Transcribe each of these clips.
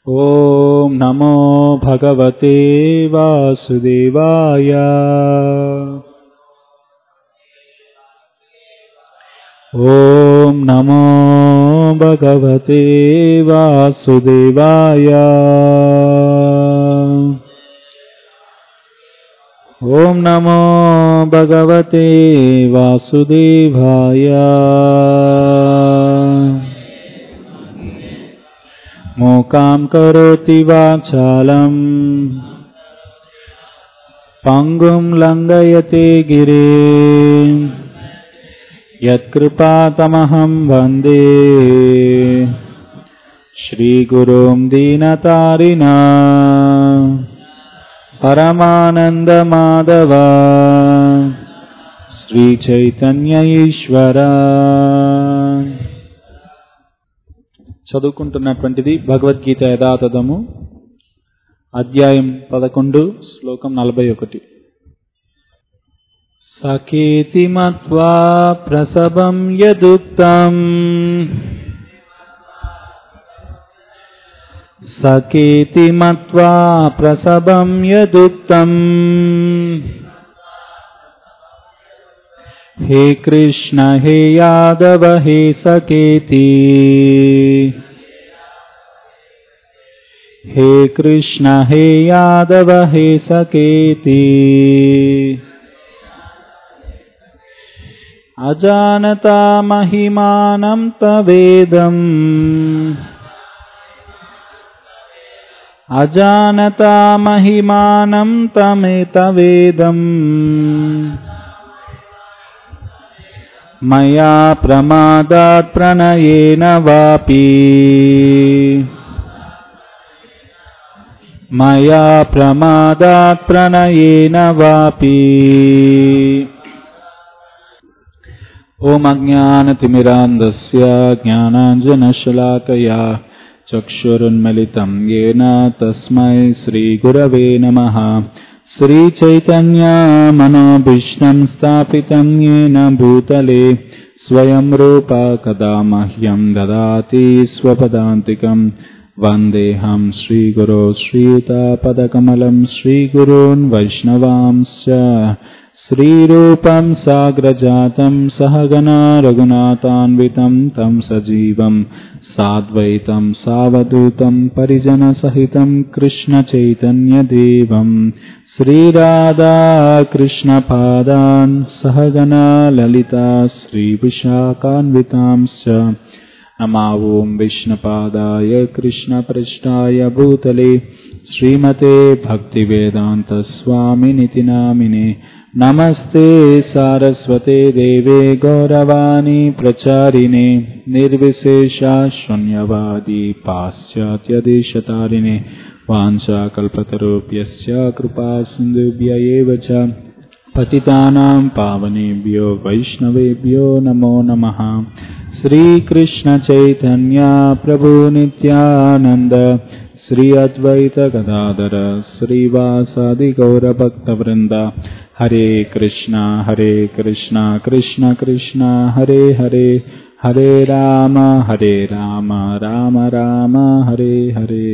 ॐ नमो भगवते वासुदेवाय ॐ नमो भगवते वासुदेवाय ॐ नमो भगवते वासुदेवाय मूकां करोति वाचालम् पङ्गुं लङ्घयते गिरे यत्कृपातमहं वन्दे श्रीगुरुं दीनतारिणा परमानन्दमाधव श्रीचैतन्य ఈశ్వరా చదువుకుంటున్నటువంటిది భగవద్గీత యథాతథము అధ్యాయం పదకొండు శ్లోకం నలభై ఒకటి సఖేతి మత్వా ప్రసవం యదుక్తం సఖేతి మత్వా ప్రసవం యదుక్తం हे कृष्ण हे यादव हे सकेति हे कृष्ण हे यादव हे सकेति अजानता महिमानं तवेदम् अजानता महिमानं तमेतवेदम् मया प्रमादात् प्रणयेन वापि मया प्रमादात् प्रणयेन वापि ओमज्ञानतिमिरान्धस्य ज्ञानाञ्जनशलाकया चक्षुरुन्मिलितं येन तस्मै श्रीगुरवे नमः श्रीचैतन्यमनोभीष्णं स्थापितं येन भूतले स्वयं रूपा कदा मह्यं ददाति स्वपदान्तिकं वन्देऽहं श्रीगुरो श्रीयुतापदकमलं श्रीगुरून् वैष्णवांश्च श्रीरूपं साग्रजातं सहगना रघुनाथान्वितं तं सजीवं साद्वैतं सावधूतं परिजनसहितं कृष्णचैतन्यदेवम् श्रीराधा कृष्णपादान् सहगना ललिता श्रीविशाखान्वितांश्च नमावों विष्णुपादाय कृष्णपृष्ठाय भूतले श्रीमते भक्तिवेदान्तस्वामिनिति नामिने नमस्ते सारस्वते देवे गौरवाणी प्रचारिणे निर्विशेषा शून्यवादी पाश्चात्यदेशतारिणे वाञ्छाकल्पतरुभ्यश्च कृपा सिन्धुभ्य एव च पतितानां पावनेभ्यो वैष्णवेभ्यो नमो नमः श्रीकृष्णचैतन्य प्रभु नित्यानन्द श्री अद्वैत गदाधर श्रीवासादि गौरभक्तवृन्द हरे कृष्णा हरे कृष्णा कृष्ण कृष्ण हरे हरे हरे राम हरे राम రామ రామ హరే హరే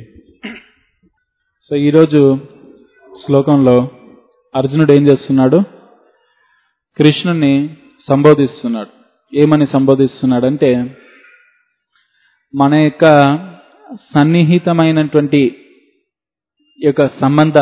సో ఈరోజు శ్లోకంలో అర్జునుడు ఏం చేస్తున్నాడు కృష్ణుని సంబోధిస్తున్నాడు ఏమని సంబోధిస్తున్నాడంటే మన యొక్క సన్నిహితమైనటువంటి యొక్క సంబంధ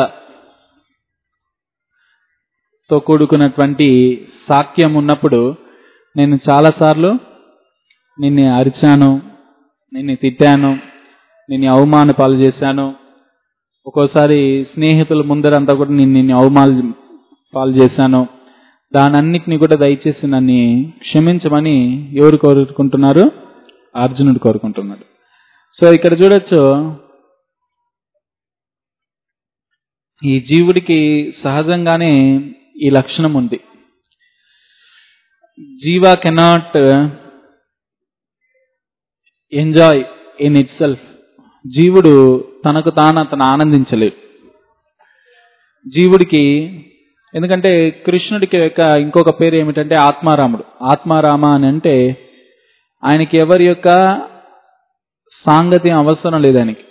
తో కూడుకున్నటువంటి సాక్ష్యం ఉన్నప్పుడు నేను చాలాసార్లు నిన్ను అరిచాను నిన్ను తిట్టాను నిన్ను అవమాన పాలు చేశాను ఒక్కోసారి స్నేహితుల ముందరంతా కూడా నేను నిన్ను అవమాన పాలు చేశాను దానన్నిటిని కూడా దయచేసి నన్ను క్షమించమని ఎవరు కోరుకుంటున్నారు అర్జునుడు కోరుకుంటున్నాడు సో ఇక్కడ చూడొచ్చు ఈ జీవుడికి సహజంగానే ఈ లక్షణం ఉంది జీవ cannot enjoy in itself జీవుడు తనకు తాను అతను ఆనందించలేడు జీవుడికి ఎందుకంటే కృష్ణుడికి యొక్క ఇంకొక పేరు ఏమిటంటే ఆత్మారాముడు ఆత్మారామ అని అంటే ఆయనకి ఎవరి యొక్క సాంగత్యం అవసరం లేదు ఆయనకి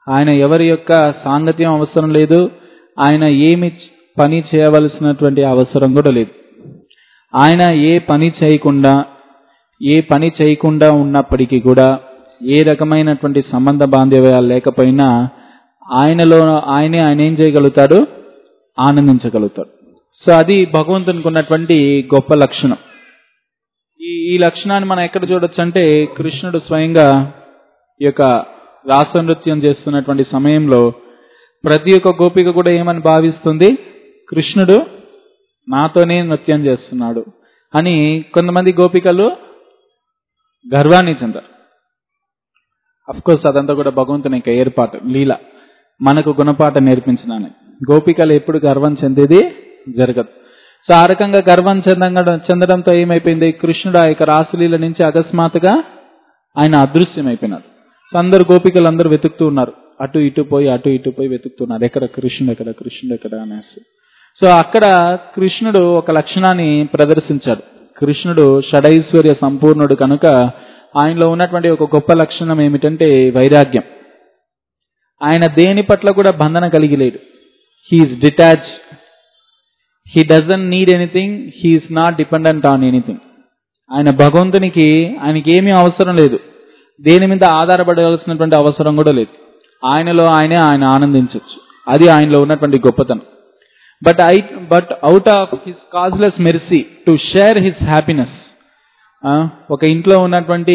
ఆయన ఎవరి యొక్క సాంగత్యం అవసరం లేదు ఆయన ఏమి పని చేయవలసినటువంటి అవసరం కూడా లేదు ఆయన ఏ పని చేయకుండా ఏ పని చేయకుండా ఉన్నప్పటికీ కూడా ఏ రకమైనటువంటి సంబంధ బాంధవ్యాలు లేకపోయినా ఆయనలో ఆయనే ఆయన ఏం చేయగలుగుతాడు ఆనందించగలుగుతాడు సో అది భగవంతునికి ఉన్నటువంటి గొప్ప లక్షణం ఈ ఈ లక్షణాన్ని మనం ఎక్కడ చూడొచ్చు అంటే కృష్ణుడు స్వయంగా ఈ యొక్క రాస నృత్యం చేస్తున్నటువంటి సమయంలో ప్రతి ఒక్క గోపిక కూడా ఏమని భావిస్తుంది కృష్ణుడు నాతోనే నృత్యం చేస్తున్నాడు అని కొంతమంది గోపికలు గర్వాన్ని చెందారు అఫ్ కోర్స్ అదంతా కూడా భగవంతుని యొక్క ఏర్పాటు లీల మనకు గుణపాఠం నేర్పించినాను గోపికలు ఎప్పుడు గర్వం చెందేది జరగదు సో ఆ రకంగా గర్వం చెందడం చెందడంతో ఏమైపోయింది కృష్ణుడు ఆ యొక్క రాసలీల నుంచి అకస్మాత్తుగా ఆయన అదృశ్యమైపోయినాడు సో అందరు గోపికలు అందరూ వెతుకుతూ ఉన్నారు అటు ఇటు పోయి అటు ఇటు పోయి వెతుకుతున్నారు ఎక్కడ కృష్ణుడు ఎక్కడ కృష్ణుడు ఎక్కడ అనేసి సో అక్కడ కృష్ణుడు ఒక లక్షణాన్ని ప్రదర్శించాడు కృష్ణుడు షడైశ్వర్య సంపూర్ణుడు కనుక ఆయనలో ఉన్నటువంటి ఒక గొప్ప లక్షణం ఏమిటంటే వైరాగ్యం ఆయన దేని పట్ల కూడా బంధన కలిగి లేడు he is detach he doesn't need anything he is not dependent on anything ఆయన భగవంతునికి ఆయనకి ఏమీ అవసరం లేదు దేని మీద ఆధారపడవలసినటువంటి అవసరం కూడా లేదు ఆయనలో ఆయనే ఆయన ఆనందించవచ్చు అది ఆయనలో ఉన్నటువంటి గొప్పతనం but I but out of his causeless mercy to share his happiness ఒక ఇంట్లో ఉన్నటువంటి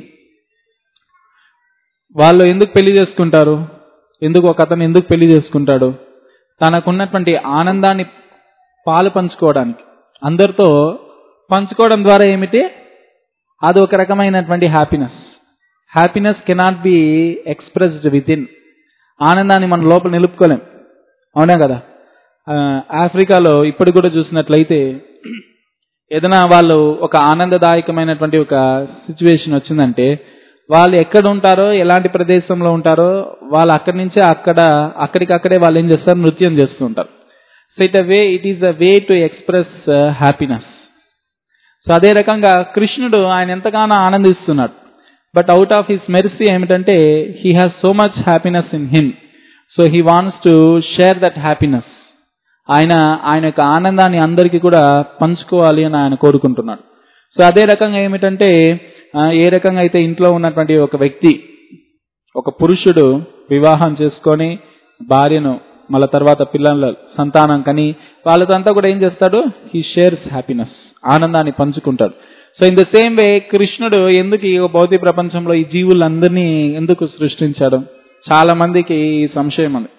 వాళ్ళు ఎందుకు పెళ్లి చేసుకుంటారు ఎందుకు ఒక అతను ఎందుకు పెళ్లి చేసుకుంటాడు తనకున్నటువంటి ఆనందాన్ని పాలు పంచుకోవడానికి అందరితో పంచుకోవడం ద్వారా ఏమిటి అది ఒక రకమైనటువంటి happiness happiness cannot be expressed within ఆనందాన్ని మన లోపల నిలుపుకోలేం అవునా కదా ఆఫ్రికాలో ఇప్పుడు కూడా చూసినట్లయితే ఏదైనా వాళ్ళు ఒక ఆనందదాయకమైనటువంటి ఒక సిచ్యువేషన్ వచ్చిందంటే వాళ్ళు ఎక్కడ ఉంటారో ఎలాంటి ప్రదేశంలో ఉంటారో వాళ్ళు అక్కడి నుంచే అక్కడ అక్కడికక్కడే వాళ్ళు ఏం చేస్తారు నృత్యం చేస్తూ ఉంటారు so it a way it is a way to express happiness so అదే రకంగా కృష్ణుడు ఆయన ఎంతగానో ఆనందిస్తున్నాడు but out of his mercy ఏమిటంటే he has so much happiness in him so he wants to share that happiness ఆయన ఆయన యొక్క ఆనందాన్ని అందరికీ కూడా పంచుకోవాలి అని ఆయన కోరుకుంటున్నాడు సో అదే రకంగా ఏమిటంటే ఏ రకంగా అయితే ఇంట్లో ఉన్నటువంటి ఒక వ్యక్తి ఒక పురుషుడు వివాహం చేసుకొని భార్యను మళ్ళా తర్వాత పిల్లల సంతానం కని వాళ్ళతో అంతా కూడా ఏం చేస్తాడు హీ షేర్స్ హ్యాపీనెస్ ఆనందాన్ని పంచుకుంటాడు so in the same way కృష్ణుడు ఎందుకు ఈ భౌతిక ప్రపంచంలో ఈ జీవులందరినీ ఎందుకు సృష్టించాడు చాలా మందికి ఈ సంశయం ఉంది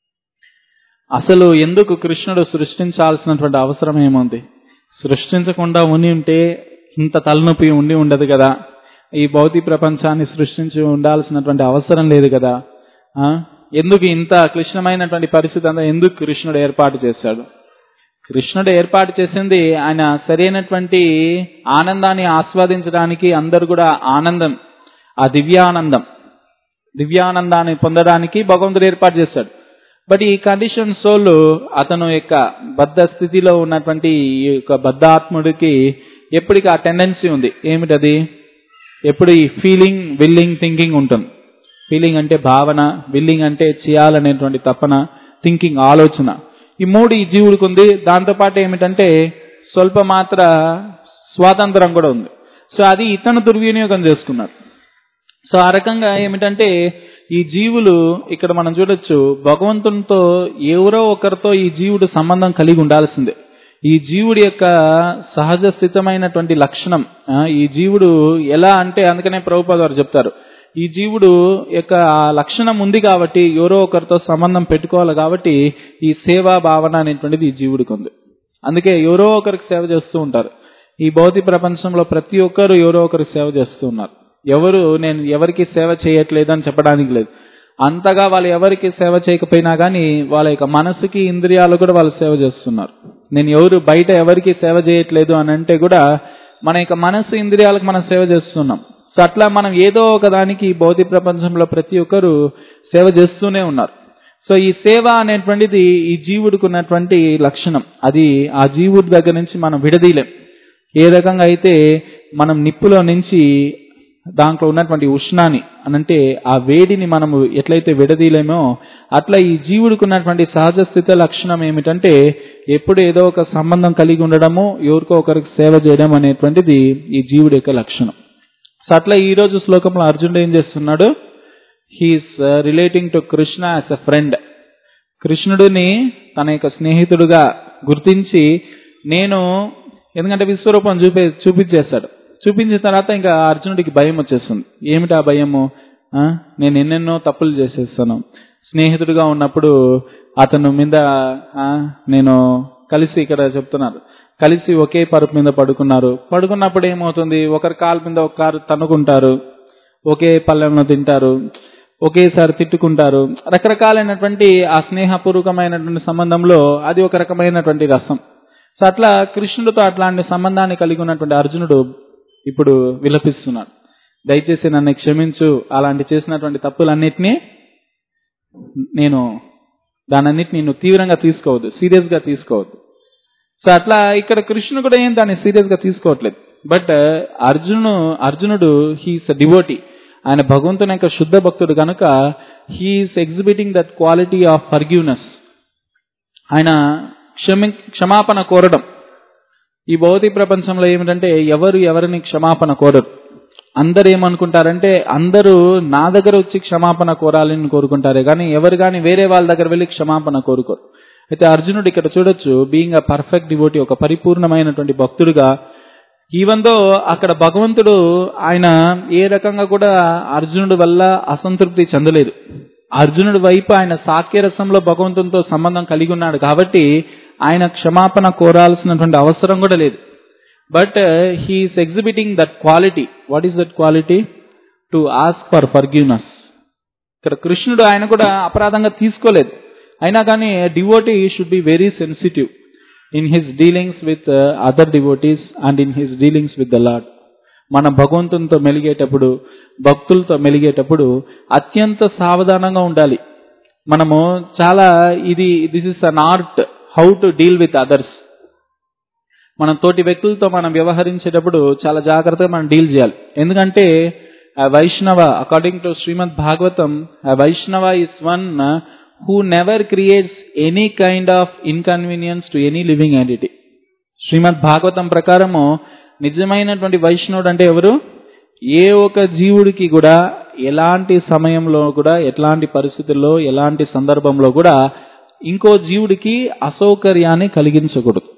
అసలు ఎందుకు కృష్ణుడు సృష్టించాల్సినటువంటి అవసరం ఏముంది సృష్టించకుండా ఉని ఉంటే ఇంత తలనొప్పి ఉండి ఉండదు కదా ఈ భౌతిక ప్రపంచాన్ని సృష్టించి ఉండాల్సినటువంటి అవసరం లేదు కదా ఎందుకు ఇంత క్లిష్టమైనటువంటి పరిస్థితి అంతా ఎందుకు కృష్ణుడు ఏర్పాటు చేశాడు కృష్ణుడు ఏర్పాటు చేసింది ఆయన సరైనటువంటి ఆనందాన్ని ఆస్వాదించడానికి అందరు కూడా ఆనందం ఆ దివ్యానందం దివ్యానందాన్ని పొందడానికి భగవంతుడు ఏర్పాటు చేశాడు బట్ ఈ కండిషన్ సోల్ అతను యొక్క బద్ధ స్థితిలో ఉన్నటువంటి ఈ యొక్క బద్ధాత్ముడికి ఎప్పటికీ ఆ టెండెన్సీ ఉంది ఏమిటది ఎప్పుడు ఈ ఫీలింగ్ విల్లింగ్ థింకింగ్ ఉంటుంది ఫీలింగ్ అంటే భావన విల్లింగ్ అంటే చేయాలనేటువంటి తపన థింకింగ్ ఆలోచన ఈ మూడు ఈ జీవుడికి ఉంది దాంతోపాటు ఏమిటంటే స్వల్ప మాత్ర స్వాతంత్రం కూడా ఉంది సో అది ఇతను దుర్వినియోగం చేసుకున్నాడు సో ఆ రకంగా ఏమిటంటే ఈ జీవులు ఇక్కడ మనం చూడొచ్చు భగవంతునితో ఎవరో ఒకరితో ఈ జీవుడు సంబంధం కలిగి ఉండాల్సిందే ఈ జీవుడి యొక్క సహజ స్థితమైనటువంటి లక్షణం ఈ జీవుడు ఎలా అంటే అందుకనే ప్రభుపాద గారు చెప్తారు ఈ జీవుడు యొక్క లక్షణం ఉంది కాబట్టి ఎవరో ఒకరితో సంబంధం పెట్టుకోవాలి కాబట్టి ఈ సేవా భావన అనేటువంటిది ఈ జీవుడికి ఉంది అందుకే ఎవరో ఒకరికి సేవ చేస్తూ ఉంటారు ఈ భౌతిక ప్రపంచంలో ప్రతి ఒక్కరు ఎవరో ఒకరికి సేవ చేస్తూ ఉన్నారు ఎవరు నేను ఎవరికి సేవ చేయట్లేదు అని చెప్పడానికి లేదు అంతగా వాళ్ళు ఎవరికి సేవ చేయకపోయినా కానీ వాళ్ళ యొక్క మనసుకి ఇంద్రియాలు కూడా వాళ్ళు సేవ చేస్తున్నారు నేను ఎవరు బయట ఎవరికి సేవ చేయట్లేదు అని అంటే కూడా మన యొక్క మనసు ఇంద్రియాలకు మనం సేవ చేస్తున్నాం సో అట్లా మనం ఏదో ఒక దానికి ఈ భౌతిక ప్రపంచంలో ప్రతి ఒక్కరు సేవ చేస్తూనే ఉన్నారు సో ఈ సేవ అనేటువంటిది ఈ జీవుడికి ఉన్నటువంటి లక్షణం అది ఆ జీవుడి దగ్గర నుంచి మనం విడదీయలేం ఏ రకంగా అయితే మనం నిప్పులో నుంచి దాంట్లో ఉన్నటువంటి ఉష్ణాన్ని అనంటే ఆ వేడిని మనము ఎట్లయితే విడదీయలేమో అట్లా ఈ జీవుడికి ఉన్నటువంటి సహజ స్థితి లక్షణం ఏమిటంటే ఎప్పుడు ఏదో ఒక సంబంధం కలిగి ఉండడము ఎవరికో ఒకరికి సేవ చేయడం అనేటువంటిది ఈ జీవుడి యొక్క లక్షణం సో అట్లా ఈ రోజు శ్లోకంలో అర్జునుడు ఏం చేస్తున్నాడు he's relating to Krishna as a friend కృష్ణుడిని తన యొక్క స్నేహితుడుగా గుర్తించి నేను ఎందుకంటే విశ్వరూపం చూపే చూపించేస్తాడు చూపించిన తర్వాత ఇంకా అర్జునుడికి భయం వచ్చేస్తుంది ఏమిటి ఆ భయము ఆ, నేను ఎన్నెన్నో తప్పులు చేసేస్తాను స్నేహితుడిగా ఉన్నప్పుడు అతను మీద ఆ, నేను కలిసి ఇక్కడ చెప్తున్నారు కలిసి ఒకే పరుపు మీద పడుకున్నారు పడుకున్నప్పుడు ఏమవుతుంది ఒకరి కాలు మీద ఒక కారు తన్నుకుంటారు ఒకే పళ్ళెంలో తింటారు ఒకేసారి తిట్టుకుంటారు రకరకాలైనటువంటి ఆ స్నేహపూర్వకమైనటువంటి సంబంధంలో అది ఒక రకమైనటువంటి రసం సో అట్లా కృష్ణుడితో అట్లాంటి సంబంధాన్ని కలిగి ఉన్నటువంటి అర్జునుడు ఇప్పుడు విలపిస్తున్నాడు దయచేసి నన్ను క్షమించు అలాంటి చేసినటువంటి తప్పులన్నిటినీ నేను దానన్నిటిని నువ్వు తీవ్రంగా తీసుకోవద్దు సీరియస్ గా తీసుకోవద్దు సో అట్లా ఇక్కడ కృష్ణుడు కూడా ఏం దాన్ని సీరియస్ గా తీసుకోవట్లేదు బట్ అర్జును అర్జునుడు హీస్ డివోటీ ఆయన భగవంతుని యొక్క శుద్ధ భక్తుడు కనుక he is exhibiting that quality of forgiveness ఆయన క్షమి క్షమాపణ కోరడం ఈ భౌతిక ప్రపంచంలో ఏమిటంటే ఎవరు ఎవరిని క్షమాపణ కోరరు అందరు ఏమనుకుంటారంటే అందరూ నా దగ్గర వచ్చి క్షమాపణ కోరాలని కోరుకుంటారే కానీ ఎవరు కానీ వేరే వాళ్ళ దగ్గర వెళ్ళి క్షమాపణ కోరుకోరు అయితే అర్జునుడు ఇక్కడ చూడొచ్చు బీయింగ్ అ పర్ఫెక్ట్ డివోటీ ఒక పరిపూర్ణమైనటువంటి భక్తుడుగా ఈవెందో అక్కడ భగవంతుడు ఆయన ఏ రకంగా కూడా అర్జునుడి వల్ల అసంతృప్తి చెందలేదు అర్జునుడి వైపు ఆయన సాక్యరసంలో భగవంతునితో సంబంధం కలిగి ఉన్నాడు కాబట్టి ఆయన క్షమాపణ కోరాల్సినటువంటి అవసరం కూడా లేదు but he is exhibiting that quality what is that quality to ask for forgiveness ఇక్కడ కృష్ణుడు ఆయన కూడా అపరాధంగా తీసుకోలేదు అయినా కానీ devotee should be very sensitive in his dealings with other devotees and in his dealings with the Lord మన భగవంతునితో మెలిగేటప్పుడు భక్తులతో మెలిగేటప్పుడు అత్యంత సావధానంగా ఉండాలి మనము చాలా ఇది this is an art how to deal with others మనం తోటి వ్యక్తులతో మనం వ్యవహరించేటప్పుడు చాలా జాగ్రత్తగా మనం డీల్ చేయాలి ఎందుకంటే ఆ వైష్ణవ according to Srimad Bhagavatam a Vaishnava is one who never creates any kind of inconvenience to any living entity Srimad Bhagavatam ప్రకారము నిజమైనటువంటి వైష్ణవుడు అంటే ఎవరు ఏ ఒక జీవుడికి కూడా ఎలాంటి సమయంలో కూడా ఎలాంటి పరిస్థితుల్లో ఎలాంటి సందర్భంలో కూడా ఇంకో జీవుడికి అసౌకర్యాన్ని కలిగించకూడదు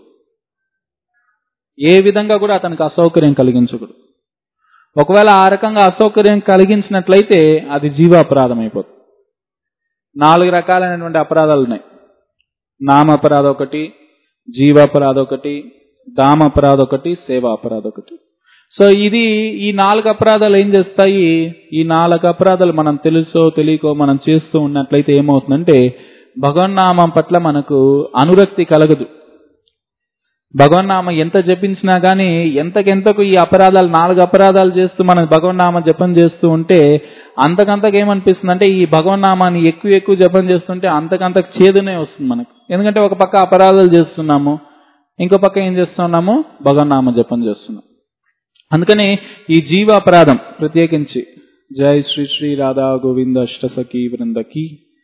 ఏ విధంగా కూడా అతనికి అసౌకర్యం కలిగించకూడదు ఒకవేళ ఆ రకంగా అసౌకర్యం కలిగించినట్లయితే అది జీవాపరాధం అయిపోతుంది నాలుగు రకాలైనటువంటి అపరాధాలు ఉన్నాయి నామ అపరాధం ఒకటి జీవాపరాధం ఒకటి దామ అపరాధం ఒకటి సేవా అపరాధం ఒకటి సో ఇది ఈ నాలుగు అపరాధాలు ఏం చేస్తాయి ఈ నాలుగు అపరాధాలు మనం తెలుసో తెలియకో మనం చేస్తూ ఉన్నట్లయితే ఏమవుతుందంటే భగవన్నామం పట్ల మనకు అనురక్తి కలగదు భగవన్నామం ఎంత జపించినా గానీ ఎంతకెంతకు ఈ అపరాధాలు నాలుగు అపరాధాలు చేస్తూ మనం భగవన్నామ జపం చేస్తూ ఉంటే అంతకంతకు ఏమనిపిస్తుంది అంటే ఈ భగవన్నామాన్ని ఎక్కువ ఎక్కువ జపం చేస్తుంటే అంతకంతకు చేదునే వస్తుంది మనకు ఎందుకంటే ఒక పక్క అపరాధాలు చేస్తున్నాము ఇంకో పక్క ఏం చేస్తున్నాము భగవన్నామ జపం చేస్తున్నాం అందుకని ఈ జీవ అపరాధం ప్రత్యేకించి జై శ్రీ శ్రీ రాధా గోవింద అష్టసఖి బృందకి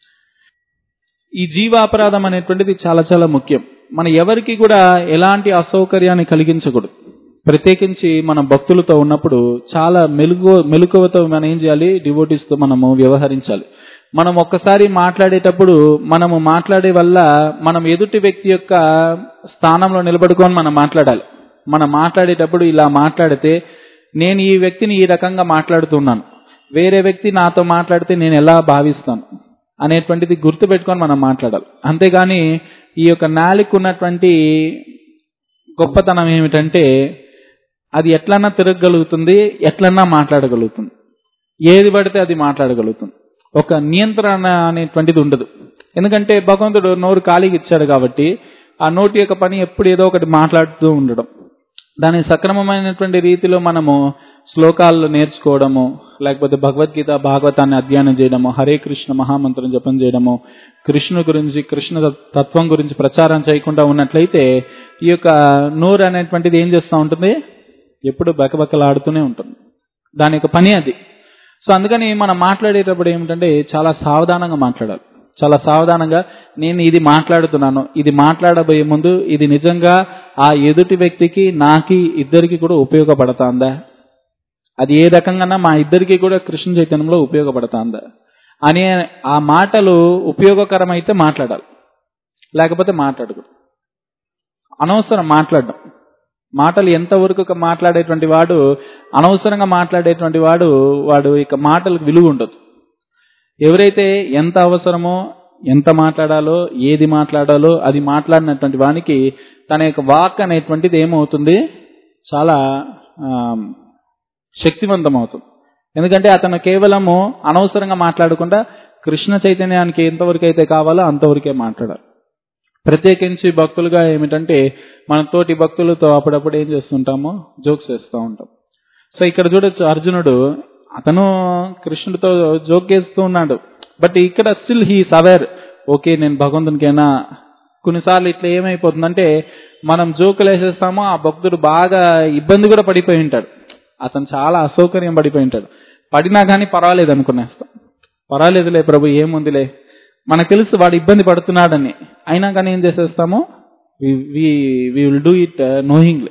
ఈ జీవ అపరాధం అనేటువంటిది చాలా చాలా ముఖ్యం మన ఎవరికి కూడా ఎలాంటి అసౌకర్యాన్ని కలిగించకూడదు ప్రత్యేకించి మన భక్తులతో ఉన్నప్పుడు చాలా మెలుగు మెలకువతో మనం ఏం చేయాలి డివోటీస్ తో మనము వ్యవహరించాలి మనం ఒక్కసారి మాట్లాడేటప్పుడు మనము మాట్లాడే వల్ల మనం ఎదుటి వ్యక్తి యొక్క స్థానంలో నిలబడుకొని మనం మాట్లాడాలి మనం మాట్లాడేటప్పుడు ఇలా మాట్లాడితే నేను ఈ వ్యక్తిని ఈ రకంగా మాట్లాడుతున్నాను వేరే వ్యక్తి నాతో మాట్లాడితే నేను ఎలా భావిస్తాను అనేటువంటిది గుర్తుపెట్టుకొని మనం మాట్లాడాలి అంతేగాని ఈ యొక్క నాలుగు ఉన్నటువంటి గొప్పతనం ఏమిటంటే అది ఎట్లన్నా తిరగగలుగుతుంది ఎట్లన్నా మాట్లాడగలుగుతుంది ఏది పడితే అది మాట్లాడగలుగుతుంది ఒక నియంత్రణ అనేటువంటిది ఉండదు ఎందుకంటే భగవంతుడు నోరు ఖాళీకి ఇచ్చాడు కాబట్టి ఆ నోటి యొక్క పని ఎప్పుడు ఏదో ఒకటి మాట్లాడుతూ ఉండడం దాని సక్రమమైనటువంటి రీతిలో మనము శ్లోకాలు నేర్చుకోవడము లేకపోతే భగవద్గీత భాగవతాన్ని అధ్యయనం చేయడము హరే కృష్ణ మహామంత్రం జపం చేయడము కృష్ణు గురించి కృష్ణ తత్వం గురించి ప్రచారం చేయకుండా ఉన్నట్లయితే ఈ యొక్క నోరు అనేటువంటిది ఏం చేస్తూ ఉంటుంది ఎప్పుడు బకబకలాడుతూనే ఉంటుంది దాని యొక్క పని అది సో అందుకని మనం మాట్లాడేటప్పుడు ఏమిటంటే చాలా సావధానంగా మాట్లాడాలి చాలా సావధానంగా నేను ఇది మాట్లాడుతున్నాను ఇది మాట్లాడబోయే ముందు ఇది నిజంగా ఆ ఎదుటి వ్యక్తికి నాకి ఇద్దరికి కూడా ఉపయోగపడుతుందా అది ఏ రకంగా మా ఇద్దరికి కూడా కృష్ణ చైతన్యంలో ఉపయోగపడుతుందా అనే ఆ మాటలు ఉపయోగకరమైతే మాట్లాడాలి లేకపోతే మాట్లాడకూడదు అనవసరం మాట్లాడడం మాటలు ఎంతవరకు మాట్లాడేటువంటి వాడు అనవసరంగా మాట్లాడేటువంటి వాడు వాడు ఇక మాటలకు విలువ ఉండదు ఎవరైతే ఎంత అవసరమో ఎంత మాట్లాడాలో ఏది మాట్లాడాలో అది మాట్లాడినటువంటి వానికి తన యొక్క వాక్ అనేటువంటిది ఏమవుతుంది చాలా శక్తివంతం అవుతుంది ఎందుకంటే అతను కేవలము అనవసరంగా మాట్లాడకుండా కృష్ణ చైతన్యానికి ఎంతవరకు అయితే కావాలో అంతవరకే మాట్లాడాలి ప్రత్యేకించి భక్తులుగా ఏమిటంటే మన తోటి భక్తులతో అప్పుడప్పుడు ఏం చేస్తుంటామో జోక్స్ చేస్తూ ఉంటాం సో ఇక్కడ చూడొచ్చు అర్జునుడు అతను కృష్ణుడితో జోక్ చేస్తూ ఉన్నాడు బట్ ఇక్కడ స్టిల్ హీ అవేర్ ఓకే నేను భగవంతునికైనా కొన్నిసార్లు ఇట్లా ఏమైపోతుందంటే మనం జోకులు వేసేస్తామో ఆ భక్తుడు బాగా ఇబ్బంది కూడా పడిపోయి ఉంటాడు అతను చాలా అసౌకర్యం పడిపోయి ఉంటాడు పడినా కానీ పర్వాలేదు అనుకునేస్తాం పర్వాలేదులే ప్రభు ఏముందిలే మనకు తెలుసు వాడు ఇబ్బంది పడుతున్నాడని అయినా కానీ ఏం చేసేస్తాము we will do it knowingly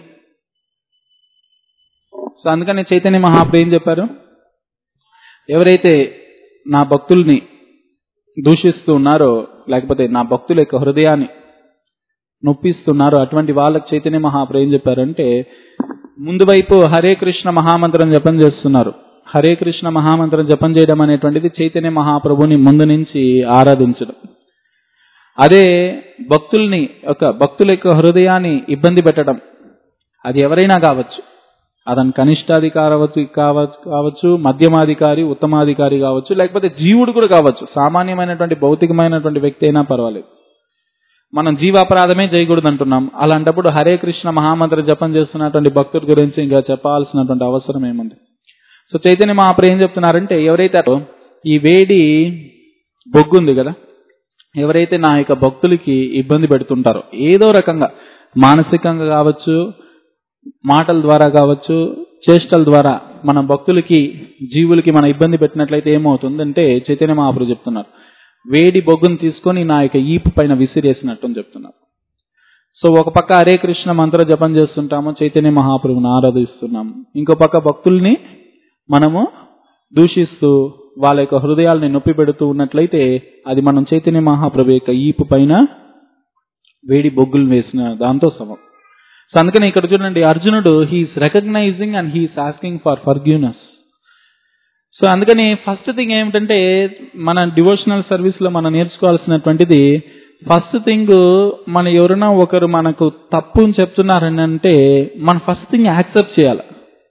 so అందుకని చైతన్య మహాప్రభు ఏం చెప్పారు ఎవరైతే నా భక్తుల్ని దూషిస్తూ ఉన్నారో లేకపోతే నా భక్తుల యొక్క హృదయాన్ని నొప్పిస్తున్నారో అటువంటి వాళ్ళకి చైతన్య మహాప్రభు ఏం చెప్పారంటే ముందు వైపు హరే కృష్ణ మహామంత్రం జపం చేస్తున్నారు హరే కృష్ణ మహామంత్రం జపం చేయడం అనేటువంటిది చైతన్య మహాప్రభుని ముందు నుంచి ఆరాధించడం అదే భక్తుల్ని ఒక భక్తుల యొక్క హృదయాన్ని ఇబ్బంది పెట్టడం అది ఎవరైనా కావచ్చు అతను కనిష్టాధికారి కావచ్చు కావచ్చు మధ్యమాధికారి ఉత్తమాధికారి కావచ్చు లేకపోతే జీవుడు కూడా కావచ్చు సామాన్యమైనటువంటి భౌతికమైనటువంటి వ్యక్తి అయినా పర్వాలేదు మనం జీవాపరాధమే చేయకూడదు అంటున్నాం అలాంటప్పుడు హరే కృష్ణ మహామంత్ర జపం చేస్తున్నటువంటి భక్తుడి గురించి ఇంకా చెప్పాల్సినటువంటి అవసరం ఏముంది సో చైతన్య మహాప్రభు ఏం చెప్తున్నారంటే ఎవరైతే ఈ వేడి బొగ్గు ఉంది కదా ఎవరైతే నా యొక్క భక్తులకి ఇబ్బంది పెడుతుంటారో ఏదో రకంగా మానసికంగా కావచ్చు మాటల ద్వారా కావచ్చు చేష్టల ద్వారా మన భక్తులకి జీవులకి మన ఇబ్బంది పెట్టినట్లయితే ఏమవుతుందంటే చైతన్య మహాప్రభు చెప్తున్నారు వేడి బొగ్గును తీసుకొని నా యొక్క ఈపు పైన విసిరేసినట్టు అని చెప్తున్నారు సో ఒక పక్క హరే కృష్ణ మంత్ర జపం చేస్తుంటాము చైతన్య మహాప్రభుని ఆరాధిస్తున్నాము ఇంకో పక్క భక్తుల్ని మనము దూషిస్తూ వాళ్ళ యొక్క హృదయాల్ని నొప్పి పెడుతూ ఉన్నట్లయితే అది మనం చైతన్య మహాప్రభు యొక్క ఈపు పైన వేడి బొగ్గులు వేసిన దాంతో సమం సో అందుకని ఇక్కడ చూడండి అర్జునుడు he is recognising and he is asking for forgiveness so అందుకని ఫస్ట్ థింగ్ ఏమిటంటే మన డివోషనల్ సర్వీస్ లో మనం నేర్చుకోవాల్సినటువంటిది ఫస్ట్ థింగ్ మన ఎవరైనా ఒకరు మనకు తప్పు అని చెప్తున్నారని అంటే మనం ఫస్ట్ థింగ్ యాక్సెప్ట్ చేయాలి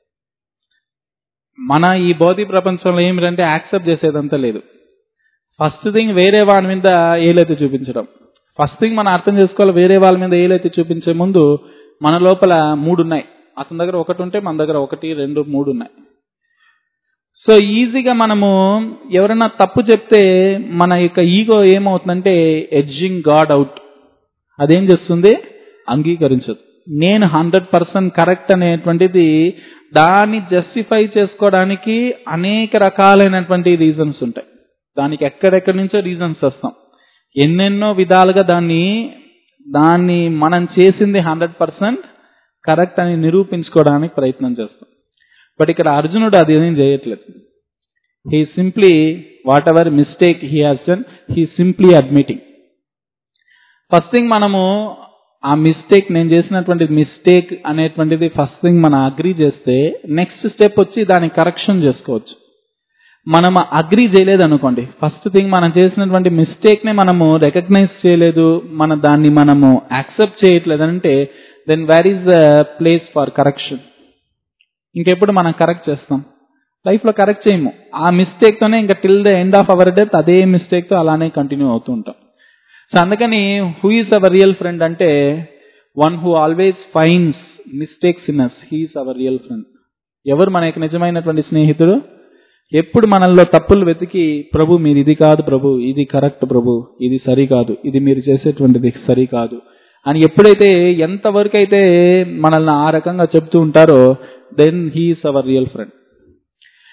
మన ఈ భౌతిక ప్రపంచంలో ఏమిటంటే యాక్సెప్ట్ చేసేదంతా లేదు ఫస్ట్ థింగ్ వేరే వాడి మీద ఏలైతే చూపించడం ఫస్ట్ థింగ్ మనం అర్థం చేసుకోవాలి వేరే వాళ్ళ మీద ఏలైతే చూపించే ముందు మన లోపల మూడు ఉన్నాయి అతని దగ్గర ఒకటి ఉంటే మన దగ్గర ఒకటి రెండు మూడు ఉన్నాయి సో ఈజీగా మనము ఎవరైనా తప్పు చెప్తే మన యొక్క ఈగో ఏమవుతుందంటే ఎడ్జింగ్ గాడ్ అవుట్ అదేం చేస్తుంది అంగీకరించదు నేను హండ్రెడ్ పర్సెంట్ కరెక్ట్ అనేటువంటిది దాన్ని జస్టిఫై చేసుకోవడానికి అనేక రకాలైనటువంటి రీజన్స్ ఉంటాయి దానికి ఎక్కడెక్కడి నుంచో రీజన్స్ వస్తాం ఎన్నెన్నో విధాలుగా దాన్ని దాన్ని మనం చేసింది హండ్రెడ్ పర్సెంట్ కరెక్ట్ అని నిరూపించుకోవడానికి ప్రయత్నం చేస్తాం బట్ ఇక్కడ అర్జునుడు అది ఏం చేయట్లేదు he simply whatever mistake he has done he simply admitting first thing మనము ఆ మిస్టేక్ నేను చేసినటువంటి మిస్టేక్ అనేటువంటిది ఫస్ట్ థింగ్ మనం అగ్రి చేస్తే నెక్స్ట్ స్టెప్ వచ్చి దాన్ని కరెక్షన్ చేసుకోవచ్చు మనం అగ్రి చేయలేదు అనుకోండి ఫస్ట్ థింగ్ మనం చేసినటువంటి మిస్టేక్ ని మనము రికగ్నైజ్ చేయలేదు మన దాన్ని మనము యాక్సెప్ట్ చేయట్లేదు అంటే then where is the place for correction ఇంకెప్పుడు మనం కరెక్ట్ చేస్తాం లైఫ్లో కరెక్ట్ చేయము ఆ మిస్టేక్తోనే ఇంకా till the end of our death అదే మిస్టేక్తో అలానే కంటిన్యూ అవుతూ ఉంటాం సో అందుకని who is our real friend అంటే one who always finds mistakes in us he is our real friend ఎవరు మన యొక్క నిజమైనటువంటి స్నేహితుడు ఎప్పుడు మనల్లో తప్పులు వెతికి ప్రభు మీరు ఇది కాదు ప్రభు ఇది కరెక్ట్ ప్రభు ఇది సరి కాదు ఇది మీరు చేసేటువంటిది సరి కాదు అని ఎప్పుడైతే ఎంతవరకు అయితే మనల్ని ఆ రకంగా చెప్తూ ఉంటారో then he is our real friend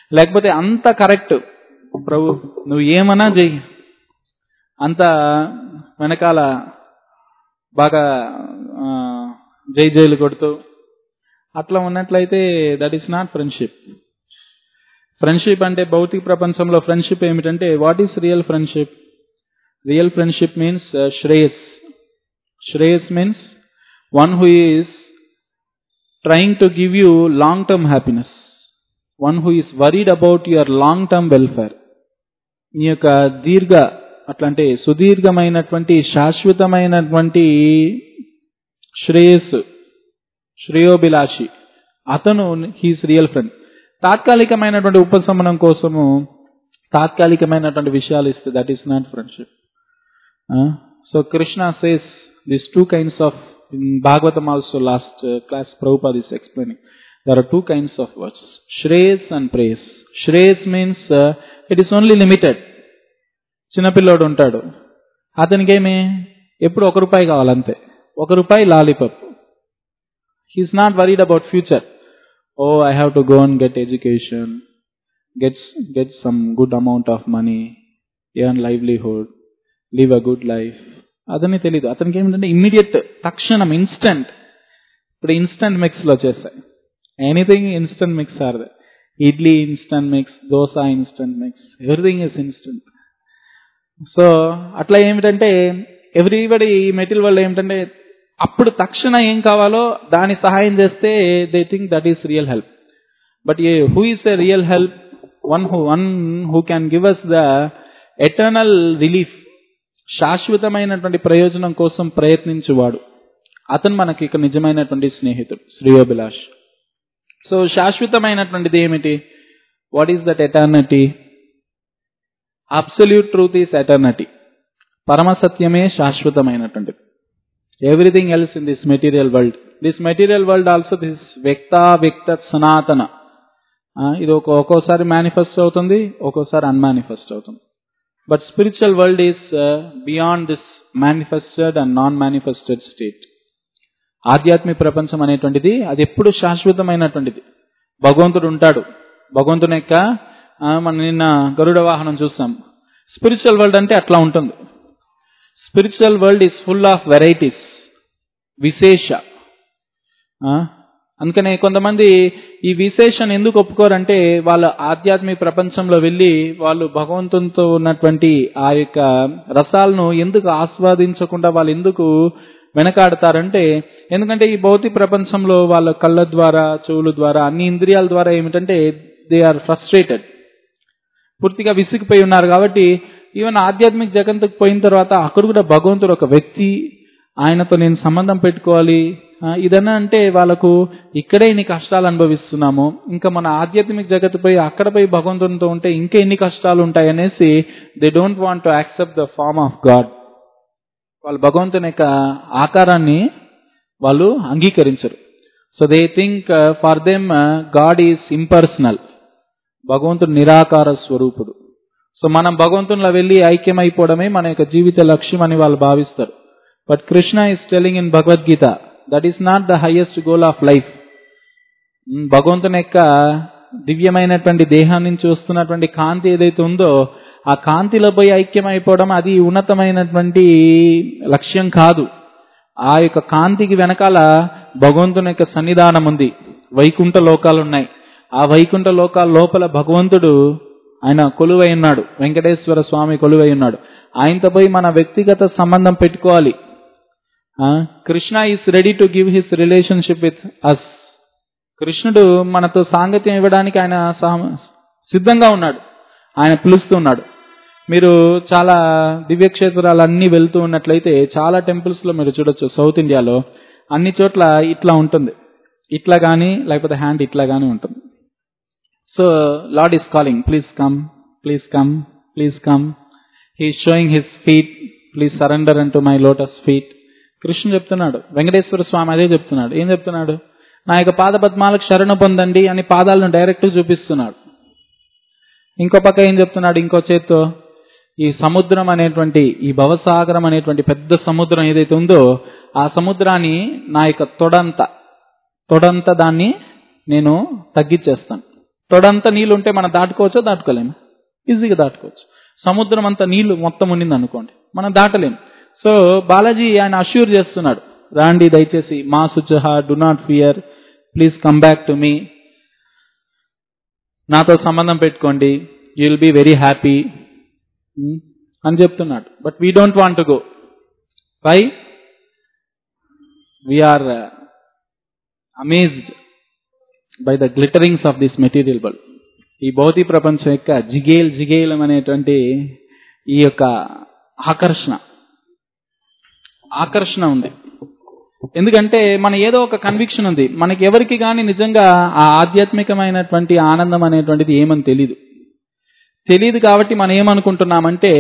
లేకపోతే అంత కరెక్ట్ ప్రభు నువ్వు ఏమన్నా చెయ్యి అంత వెనకాల బాగా ఆ, జై జైలు కొడుతూ అట్లా ఉన్నట్లయితే that is not friendship friendship అంటే భౌతిక ప్రపంచంలో ఫ్రెండ్షిప్ ఏమిటంటే what is real friendship real friendship means శ్రేయస్ శ్రేయస్ means one who is trying to give you long term happiness. One who is worried about your long term welfare. మీ యొక్క దీర్ఘ అట్లాంటి సుదీర్ఘమైనటువంటి శాశ్వతమైనటువంటి శ్రేయస్సు శ్రేయోభిలాషి అతను హీస్ రియల్ ఫ్రెండ్ తాత్కాలికమైనటువంటి ఉపశమనం కోసము తాత్కాలికమైనటువంటి విషయాలు ఇస్తే that is not friendship so Krishna says this two kinds of in Bhagavatam also last uh, class Prabhupada is explaining. There are two kinds of words. Shreyas and praise. Shreyas means uh, it is only limited. చిన్నపిల్లోడు ఉంటాడు అతనికేమి ఎప్పుడు ఒక రూపాయి కావాలంతే ఒక రూపాయి lollipop he's not worried about future oh I have to go and get education gets get some good amount of money earn livelihood live a good life అతన్ని తెలీదు అతనికి ఏమిటంటే ఇమ్మీడియట్ తక్షణం ఇన్స్టంట్ ఇప్పుడు ఇన్స్టంట్ మిక్స్ లో వచ్చేస్తాయి anything instant mix or idli instant mix dosa instant mix everything is instant so అట్లా ఏమిటంటే ఎవ్రీబడి ఈ మెటీరియల్ వల్ల ఏమిటంటే అప్పుడు తక్షణ ఏం కావాలో దాని సహాయం చేస్తే they think that is real help but a who is a real help one who one who can give us the eternal relief శాశ్వతమైనటువంటి ప్రయోజనం కోసం ప్రయత్నించువాడు అతను మనకి ఇక నిజమైనటువంటి స్నేహితుడు శ్రేయోభిలాష్ సో శాశ్వతమైనటువంటిది ఏమిటి what is that eternity absolute truth is eternity పరమసత్యమే శాశ్వతమైనటువంటిది everything else in this material world this material world also this వ్యక్త వ్యక్త సనాతన ఆ, ఇది ఒక ఒక్కోసారి మేనిఫెస్ట్ అవుతుంది ఒక్కోసారి అన్మానిఫెస్ట్ అవుతుంది but spiritual world is beyond this manifested and non manifested state ఆధ్యాత్మిక ప్రపంచం అనేటువంటిది అది ఎప్పుడు శాశ్వతమైనటువంటిది భగవంతుడు ఉంటాడు భగవంతుని యొక్క ఆ, మనం నిన్న గరుడ వాహనం చూస్తాం స్పిరిచువల్ వరల్డ్ అంటే అట్లా ఉంటుంది spiritual world is full of varieties విశేష ఆ, అందుకనే కొంతమంది ఈ విశేషణ ఎందుకు ఒప్పుకోరంటే వాళ్ళ ఆధ్యాత్మిక ప్రపంచంలో వెళ్ళి వాళ్ళు భగవంతునితో ఉన్నటువంటి ఆ యొక్క రసాలను ఎందుకు ఆస్వాదించకుండా వాళ్ళు ఎందుకు వెనకాడతారంటే ఎందుకంటే ఈ భౌతిక ప్రపంచంలో వాళ్ళ కళ్ళ ద్వారా చెవుల ద్వారా అన్ని ఇంద్రియాల ద్వారా ఏమిటంటే దే ఆర్ ఫ్రస్ట్రేటెడ్ పూర్తిగా విసిగిపోయి ఉన్నారు కాబట్టి ఈవెన్ ఆధ్యాత్మిక జగత్తుకు పోయిన తర్వాత అక్కడ కూడా భగవంతుడు ఒక వ్యక్తి ఆయనతో నేను సంబంధం పెట్టుకోవాలి ఆ, ఇదన్నా అంటే వాళ్ళకు ఇక్కడే ఇన్ని కష్టాలు అనుభవిస్తున్నాము ఇంకా మన ఆధ్యాత్మిక జగత్తు పోయి అక్కడ పోయి భగవంతునితో ఉంటే ఇంకా ఎన్ని కష్టాలు ఉంటాయి అనేసి they don't want to accept the form of God వాళ్ళు భగవంతుని యొక్క ఆకారాన్ని వాళ్ళు అంగీకరించరు so they think for them God is impersonal భగవంతుడు నిరాకార స్వరూపుడు సో మనం భగవంతునిలో వెళ్ళి ఐక్యమైపోవడమే మన యొక్క జీవిత లక్ష్యం అని వాళ్ళు భావిస్తారు but Krishna is telling in Bhagavad Gita that is not the highest goal of life భగవంతుని యొక్క దివ్యమైనటువంటి దేహం నుంచి వస్తున్నటువంటి కాంతి ఏదైతే ఉందో ఆ కాంతిలో పోయి ఐక్యమైపోవడం అది ఉన్నతమైనటువంటి లక్ష్యం కాదు ఆ యొక్క కాంతికి వెనకాల భగవంతుని యొక్క సన్నిధానం ఉంది వైకుంఠ లోకాలు ఉన్నాయి ఆ వైకుంఠ లోకాల లోపల భగవంతుడు ఆయన కొలువై ఉన్నాడు వెంకటేశ్వర స్వామి కొలువై ఉన్నాడు ఆయనతో పోయి మన వ్యక్తిగత సంబంధం పెట్టుకోవాలి Krishna is ready to give his relationship with us కృష్ణుడు మనతో సాంగత్యం ఇవ్వడానికి ఆయన సహ- సిద్ధంగా ఉన్నాడు ఆయన పిలుస్తూ ఉన్నాడు మీరు చాలా దివ్యక్షేత్రాలు అన్ని వెళ్తూ ఉన్నట్లయితే చాలా టెంపుల్స్ లో మీరు చూడొచ్చు సౌత్ ఇండియాలో అన్ని చోట్ల ఇట్లా ఉంటుంది ఇట్లా కానీ లేకపోతే హ్యాండ్ ఇట్లా కానీ ఉంటుంది so Lord is calling please come please come please come he showing his feet please surrender అంటూ మై లోటస్ ఫీట్ కృష్ణ చెప్తున్నాడు వెంకటేశ్వర స్వామి అదే చెప్తున్నాడు ఏం చెప్తున్నాడు నా యొక్క పాద పద్మాలకు శరణ పొందండి అని పాదాలను డైరెక్ట్ చూపిస్తున్నాడు ఇంకో పక్క ఏం చెప్తున్నాడు ఇంకో చేత్తో ఈ సముద్రం అనేటువంటి ఈ భవసాగరం అనేటువంటి పెద్ద సముద్రం ఏదైతే ఉందో ఆ సముద్రాన్ని నా యొక్క తొడంత తొడంత దాన్ని నేను తగ్గించేస్తాను తొడంతా నీళ్ళు ఉంటే మనం దాటుకోవచ్చో దాటుకోలేము ఈజీగా దాటుకోవచ్చు సముద్రం అంతా నీళ్లు మొత్తం ఉండింది అనుకోండి మనం దాటలేము సో బాలాజీ ఆయన అష్యూర్ చేస్తున్నాడు రాండి దయచేసి మా సుచహ do not fear please come back to me నాతో సంబంధం పెట్టుకోండి you will be very happy అని చెప్తున్నాడు but we don't want to go why we are amazed by the glitterings of this material bulb ఈ భౌతిక ప్రపంచం యొక్క జిగేల్ జిగేలం అనేటువంటి ఈ యొక్క ఆకర్షణ ఆకర్షణ ఉంది ఎందుకంటే మన ఏదో ఒక కన్విక్షన్ ఉంది మనకి ఎవరికి కానీ నిజంగా ఆ ఆధ్యాత్మికమైనటువంటి ఆనందం అనేటువంటిది ఏమని తెలీదు తెలియదు కాబట్టి మనం ఏమనుకుంటున్నామంటే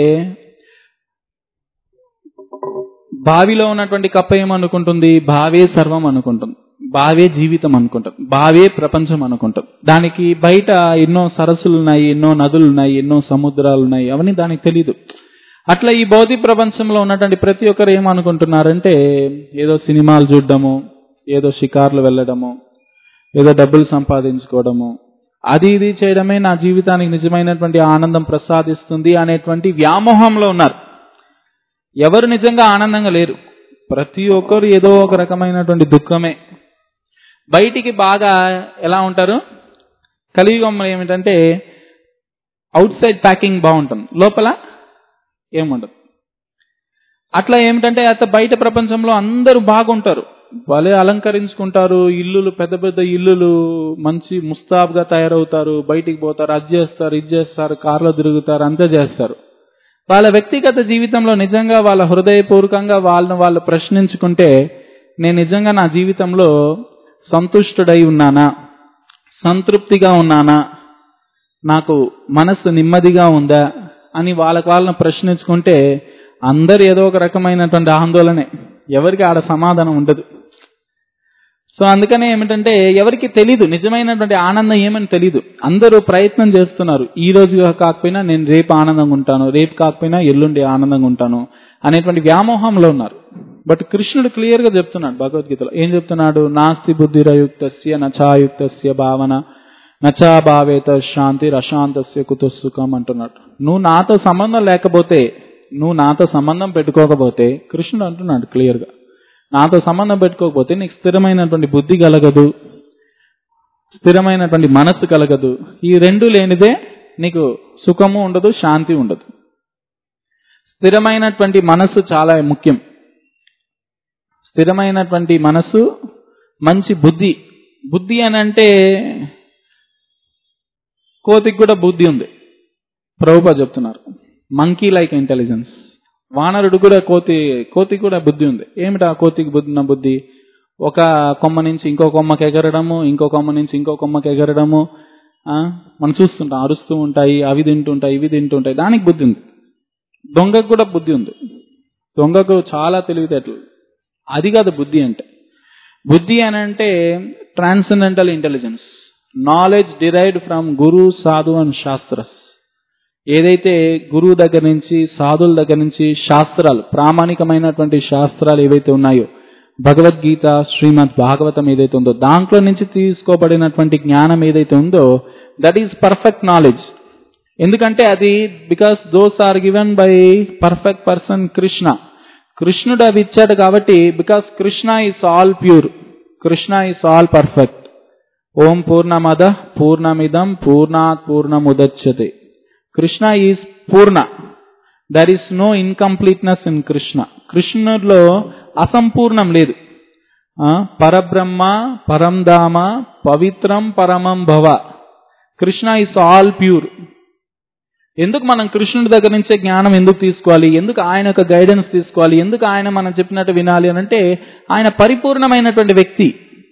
బావిలో ఉన్నటువంటి కప్ప ఏమనుకుంటుంది బావే సర్వం అనుకుంటుంది బావే జీవితం అనుకుంటాం బావే ప్రపంచం అనుకుంటాం దానికి బయట ఎన్నో సరస్సులు ఉన్నాయి ఎన్నో నదులు ఉన్నాయి ఎన్నో సముద్రాలు ఉన్నాయి అవన్నీ దానికి తెలీదు అట్లా ఈ భౌతిక ప్రపంచంలో ఉన్నటువంటి ప్రతి ఒక్కరు ఏమనుకుంటున్నారంటే ఏదో సినిమాలు చూడడము ఏదో షికార్లు వెళ్ళడము ఏదో డబ్బులు సంపాదించుకోవడము అది ఇది చేయడమే నా జీవితానికి నిజమైనటువంటి ఆనందం ప్రసాదిస్తుంది అనేటువంటి వ్యామోహంలో ఉన్నారు ఎవరు నిజంగా ఆనందంగా లేరు ప్రతి ఒక్కరు ఏదో ఒక రకమైనటువంటి దుఃఖమే బయటికి బాగా ఎలా ఉంటారు కలియుగంలో ఏమిటంటే అవుట్ సైడ్ ప్యాకింగ్ బాగుంటుంది లోపల ఏముండదు అట్లా ఏమిటంటే అత బయట ప్రపంచంలో అందరూ బాగుంటారు భలే అలంకరించుకుంటారు ఇల్లులు పెద్ద పెద్ద ఇల్లులు మంచి ముస్తాబ్గా తయారవుతారు బయటికి పోతారు అది చేస్తారు ఇది చేస్తారు కార్లో తిరుగుతారు అంతా చేస్తారు వాళ్ళ వ్యక్తిగత జీవితంలో నిజంగా వాళ్ళ హృదయపూర్వకంగా వాళ్ళను వాళ్ళు ప్రశ్నించుకుంటే నేను నిజంగా నా జీవితంలో సంతుష్టుడై ఉన్నానా సంతృప్తిగా ఉన్నానా నాకు మనస్సు నెమ్మదిగా ఉందా అని వాళ్ళకి వాళ్ళని ప్రశ్నించుకుంటే అందరు ఏదో ఒక రకమైనటువంటి ఆందోళనే ఎవరికి ఆడ సమాధానం ఉండదు సో అందుకనే ఏమిటంటే ఎవరికి తెలీదు నిజమైనటువంటి ఆనందం ఏమని తెలీదు అందరూ ప్రయత్నం చేస్తున్నారు ఈ రోజు కాకపోయినా నేను రేపు ఆనందంగా ఉంటాను రేపు కాకపోయినా ఎల్లుండి ఆనందంగా ఉంటాను అనేటువంటి వ్యామోహంలో ఉన్నారు బట్ కృష్ణుడు క్లియర్ గా చెప్తున్నాడు భగవద్గీతలో ఏం చెప్తున్నాడు నాస్తి బుద్ధిరయుక్తస్య నచాయుక్తస్య భావన నచా భావేత శాంతి రశాంతస్య కుతసుఖం అంటున్నాడు నువ్వు నాతో సంబంధం లేకపోతే నువ్వు నాతో సంబంధం పెట్టుకోకపోతే కృష్ణుడు అంటున్నాడు క్లియర్ గా నాతో సంబంధం పెట్టుకోకపోతే నీకు స్థిరమైనటువంటి బుద్ధి కలగదు స్థిరమైనటువంటి మనస్సు కలగదు ఈ రెండు లేనిదే నీకు సుఖము ఉండదు శాంతి ఉండదు స్థిరమైనటువంటి మనస్సు చాలా ముఖ్యం స్థిరమైనటువంటి మనస్సు మంచి బుద్ధి బుద్ధి అని అంటే కోతికి కూడా బుద్ధి ఉంది ప్రభుపా చెప్తున్నారు మంకీ లైక్ ఇంటెలిజెన్స్ వానరుడు కూడా కోతి కోతికి కూడా బుద్ధి ఉంది ఏమిటి ఆ కోతికి బుద్ధి ఉన్న బుద్ధి ఒక కొమ్మ నుంచి ఇంకో కొమ్మకి ఎగరడము ఇంకో కొమ్మ నుంచి ఇంకో కొమ్మకి ఎగరడము మనం చూస్తుంటాం అరుస్తూ ఉంటాయి అవి తింటుంటాయి ఇవి తింటుంటాయి దానికి బుద్ధి ఉంది దొంగకు కూడా బుద్ధి ఉంది దొంగకు చాలా తెలివితేటలు అది కాదు బుద్ధి అంటే బుద్ధి అని అంటే transcendental intelligence knowledge derived from guru sadhu and శాస్త్రస్ ఏదైతే గురువు దగ్గర నుంచి సాధుల దగ్గర నుంచి శాస్త్రాలు ప్రామాణికమైనటువంటి శాస్త్రాలు ఏవైతే ఉన్నాయో భగవద్గీత శ్రీమద్ భాగవతం ఏదైతే ఉందో దాంట్లో నుంచి తీసుకోబడినటువంటి జ్ఞానం ఏదైతే ఉందో దట్ ఈస్ పర్ఫెక్ట్ నాలెడ్జ్ ఎందుకంటే అది because those are given by perfect person Krishna కృష్ణుడు అవి ఇచ్చాడు కాబట్టి because Krishna is all pure Krishna is all perfect ఓం పూర్ణమద పూర్ణమిదం పూర్ణాత్ పూర్ణముదచ్చతే కృష్ణ ఈజ్ పూర్ణ there is no incompleteness in Krishna కృష్ణుడిలో అసంపూర్ణం లేదు పరబ్రహ్మ పరంధామ పవిత్రం పరమం భవ కృష్ణ ఈస్ ఆల్ ప్యూర్ ఎందుకు మనం కృష్ణుడి దగ్గర నుంచే జ్ఞానం ఎందుకు తీసుకోవాలి ఎందుకు ఆయన యొక్క గైడెన్స్ తీసుకోవాలి ఎందుకు ఆయన మనం చెప్పినట్టు వినాలి అని అంటే ఆయన పరిపూర్ణమైనటువంటి వ్యక్తి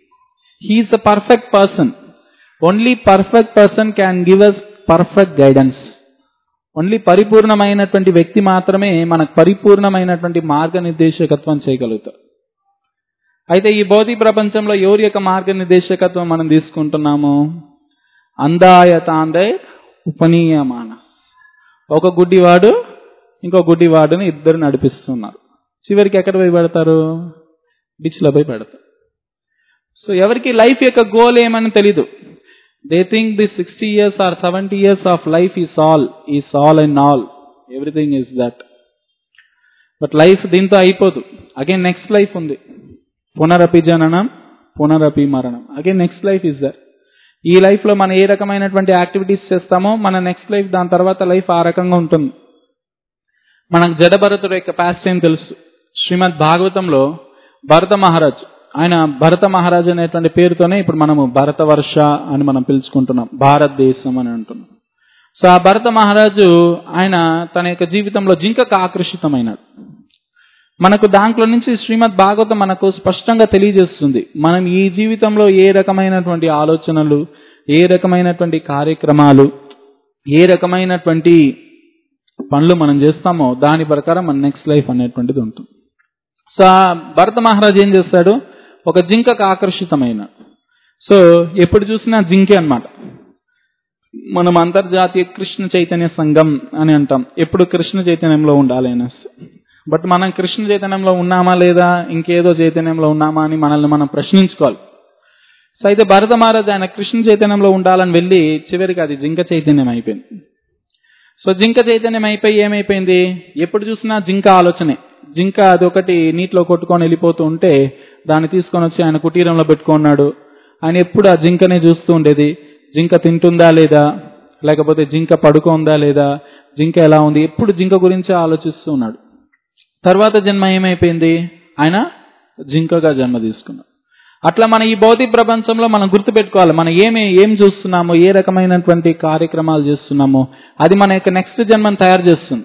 he is a perfect person only perfect person can give us perfect guidance only పరిపూర్ణమైనటువంటి వ్యక్తి మాత్రమే మనకు పరిపూర్ణమైనటువంటి మార్గనిర్దేశకత్వం చేయగలుగుతారు అయితే ఈ భౌతిక ప్రపంచంలో ఎవరి యొక్క మార్గనిర్దేశకత్వం మనం తీసుకుంటున్నాము అందాయ తాందై ఉపనీయమానస్ ఒక గుడ్డివాడు ఇంకో గుడ్డివాడుని ఇద్దరు నడిపిస్తున్నారు చివరికి ఎక్కడ పోయి పెడతారు డిచ్లో పోయి పెడతారు సో ఎవరికి లైఫ్ యొక్క గోల్ ఏమని తెలీదు they think the sixty years or seventy years of life is all is all and all everything is that but life దీంతో అయిపోదు అగైన్ నెక్స్ట్ లైఫ్ ఉంది పునరపి జననం పునరపి మరణం again next life is there ఈ లైఫ్ లో మనం ఏ రకమైనటువంటి యాక్టివిటీస్ చేస్తామో మన నెక్స్ట్ లైఫ్ దాని తర్వాత లైఫ్ ఆ రకంగా ఉంటుంది మనకు జడభరతుడు యొక్క పాస్ట్ టైం తెలుసు శ్రీమద్ భాగవతంలో భరత మహారాజ్ ఆయన భరత మహారాజ్ అనేటువంటి పేరుతోనే ఇప్పుడు మనము భరత వర్ష అని మనం పిలుచుకుంటున్నాం భారతదేశం అని అంటున్నాం సో ఆ భరత మహారాజు ఆయన తన యొక్క జీవితంలో జింకకు ఆకర్షితమైనాడు మనకు దాంట్లో నుంచి శ్రీమద్ భాగవతం మనకు స్పష్టంగా తెలియజేస్తుంది మనం ఈ జీవితంలో ఏ రకమైనటువంటి ఆలోచనలు ఏ రకమైనటువంటి కార్యక్రమాలు ఏ రకమైనటువంటి పనులు మనం చేస్తామో దాని ప్రకారం మన నెక్స్ట్ లైఫ్ అనేటువంటిది ఉంటుంది సో ఆ భరత మహారాజ్ ఏం చేస్తాడు ఒక జింకకు ఆకర్షితమైన సో ఎప్పుడు చూసినా జింకే అన్నమాట మనం అంతర్జాతీయ కృష్ణ చైతన్య సంఘం అని అంటాం ఎప్పుడు కృష్ణ చైతన్యంలో ఉండాలి అనేసి బట్ మనం కృష్ణ చైతన్యంలో ఉన్నామా లేదా ఇంకేదో చైతన్యంలో ఉన్నామా అని మనల్ని మనం ప్రశ్నించుకోవాలి సో అయితే భరత మహారాజ్ ఆయన కృష్ణ చైతన్యంలో ఉండాలని వెళ్ళి చివరికి అది జింక చైతన్యం అయిపోయింది సో జింక చైతన్యం అయిపోయి ఏమైపోయింది ఎప్పుడు చూసినా జింక ఆలోచనే జింక అది ఒకటి నీటిలో కొట్టుకొని వెళ్ళిపోతూ ఉంటే దాన్ని తీసుకొని వచ్చి ఆయన కుటీరంలో పెట్టుకున్నాడు ఆయన ఎప్పుడు ఆ జింకనే చూస్తూ ఉండేది జింక తింటుందా లేదా లేకపోతే జింక పడుకోందా లేదా జింక ఎలా ఉంది ఎప్పుడు జింక గురించి ఆలోచిస్తూ ఉన్నాడు తర్వాత జన్మ ఏమైపోయింది ఆయన జింకగా జన్మ తీసుకున్నాడు అట్లా మన ఈ భౌతిక ప్రపంచంలో మనం గుర్తుపెట్టుకోవాలి మనం ఏమి ఏం చూస్తున్నామో ఏ రకమైనటువంటి కార్యక్రమాలు చేస్తున్నామో అది మన యొక్క నెక్స్ట్ జన్మను తయారు చేస్తుంది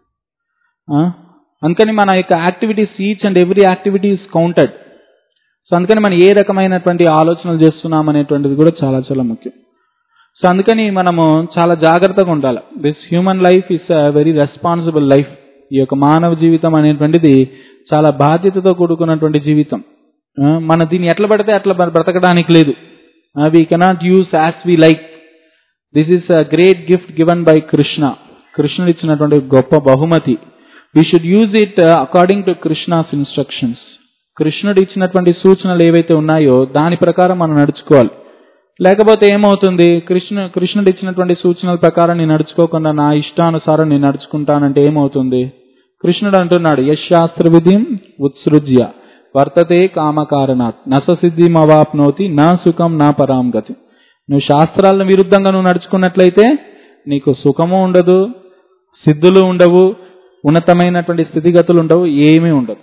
ఆ? అందుకని మన యొక్క activities each and every activity is counted so అందుకని మనం ఏ రకమైనటువంటి ఆలోచనలు చేస్తున్నాం అనేటువంటిది కూడా చాలా చాలా ముఖ్యం సో అందుకని మనము చాలా జాగ్రత్తగా ఉండాలి this human life is a very responsible life ఈ యొక్క మానవ జీవితం అనేటువంటిది చాలా బాధ్యతతో కూడుకున్నటువంటి జీవితం ఆ, మన దీన్ని ఎట్లా పడితే అట్లా బ్ర- బ్రతకడానికి లేదు we cannot use as we like this is a great gift given by Krishna కృష్ణుడు ఇచ్చినటువంటి గొప్ప బహుమతి we should use it according to Krishna's instructions కృష్ణుడు ఇచ్చినటువంటి సూచనలు ఏవైతే ఉన్నాయో దాని ప్రకారం మనం నడుచుకోవాలి లేకపోతే ఏమవుతుంది కృష్ణ కృష్ణుడు ఇచ్చినటువంటి సూచనల ప్రకారం నేను నడుచుకోకుండా నా ఇష్టానుసారం నేను నడుచుకుంటానంటే ఏమవుతుంది కృష్ణుడు అంటున్నాడు యశాస్త్ర విధిం ఉత్సృజ్య వర్తతే కామకారణాత్ నససిద్ధిం అవాప్నోతి నా సుఖం నా పరాం గతి నువ్వు శాస్త్రాలను విరుద్ధంగా నువ్వు నడుచుకున్నట్లయితే నీకు సుఖము ఉండదు సిద్ధులు ఉండవు ఉన్నతమైనటువంటి స్థితిగతులు ఉండవు ఏమీ ఉండదు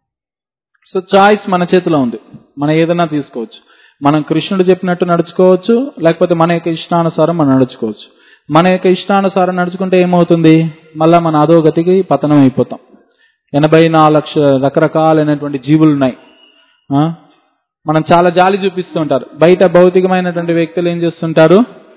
సో చాయిస్ మన చేతిలో ఉంది మనం ఏదైనా తీసుకోవచ్చు మనం కృష్ణుడు చెప్పినట్టు నడుచుకోవచ్చు లేకపోతే మన యొక్క ఇష్టానుసారం మనం నడుచుకోవచ్చు మన యొక్క ఇష్టానుసారం నడుచుకుంటే ఏమవుతుంది మళ్ళా మన అధోగతికి పతనం అయిపోతాం ఎనభై నాలుగు లక్ష రకరకాలైనటువంటి జీవులు ఉన్నాయి ఆ? మనం చాలా జాలి చూపిస్తూ ఉంటారు బయట భౌతికమైనటువంటి వ్యక్తులు ఏం చేస్తుంటారు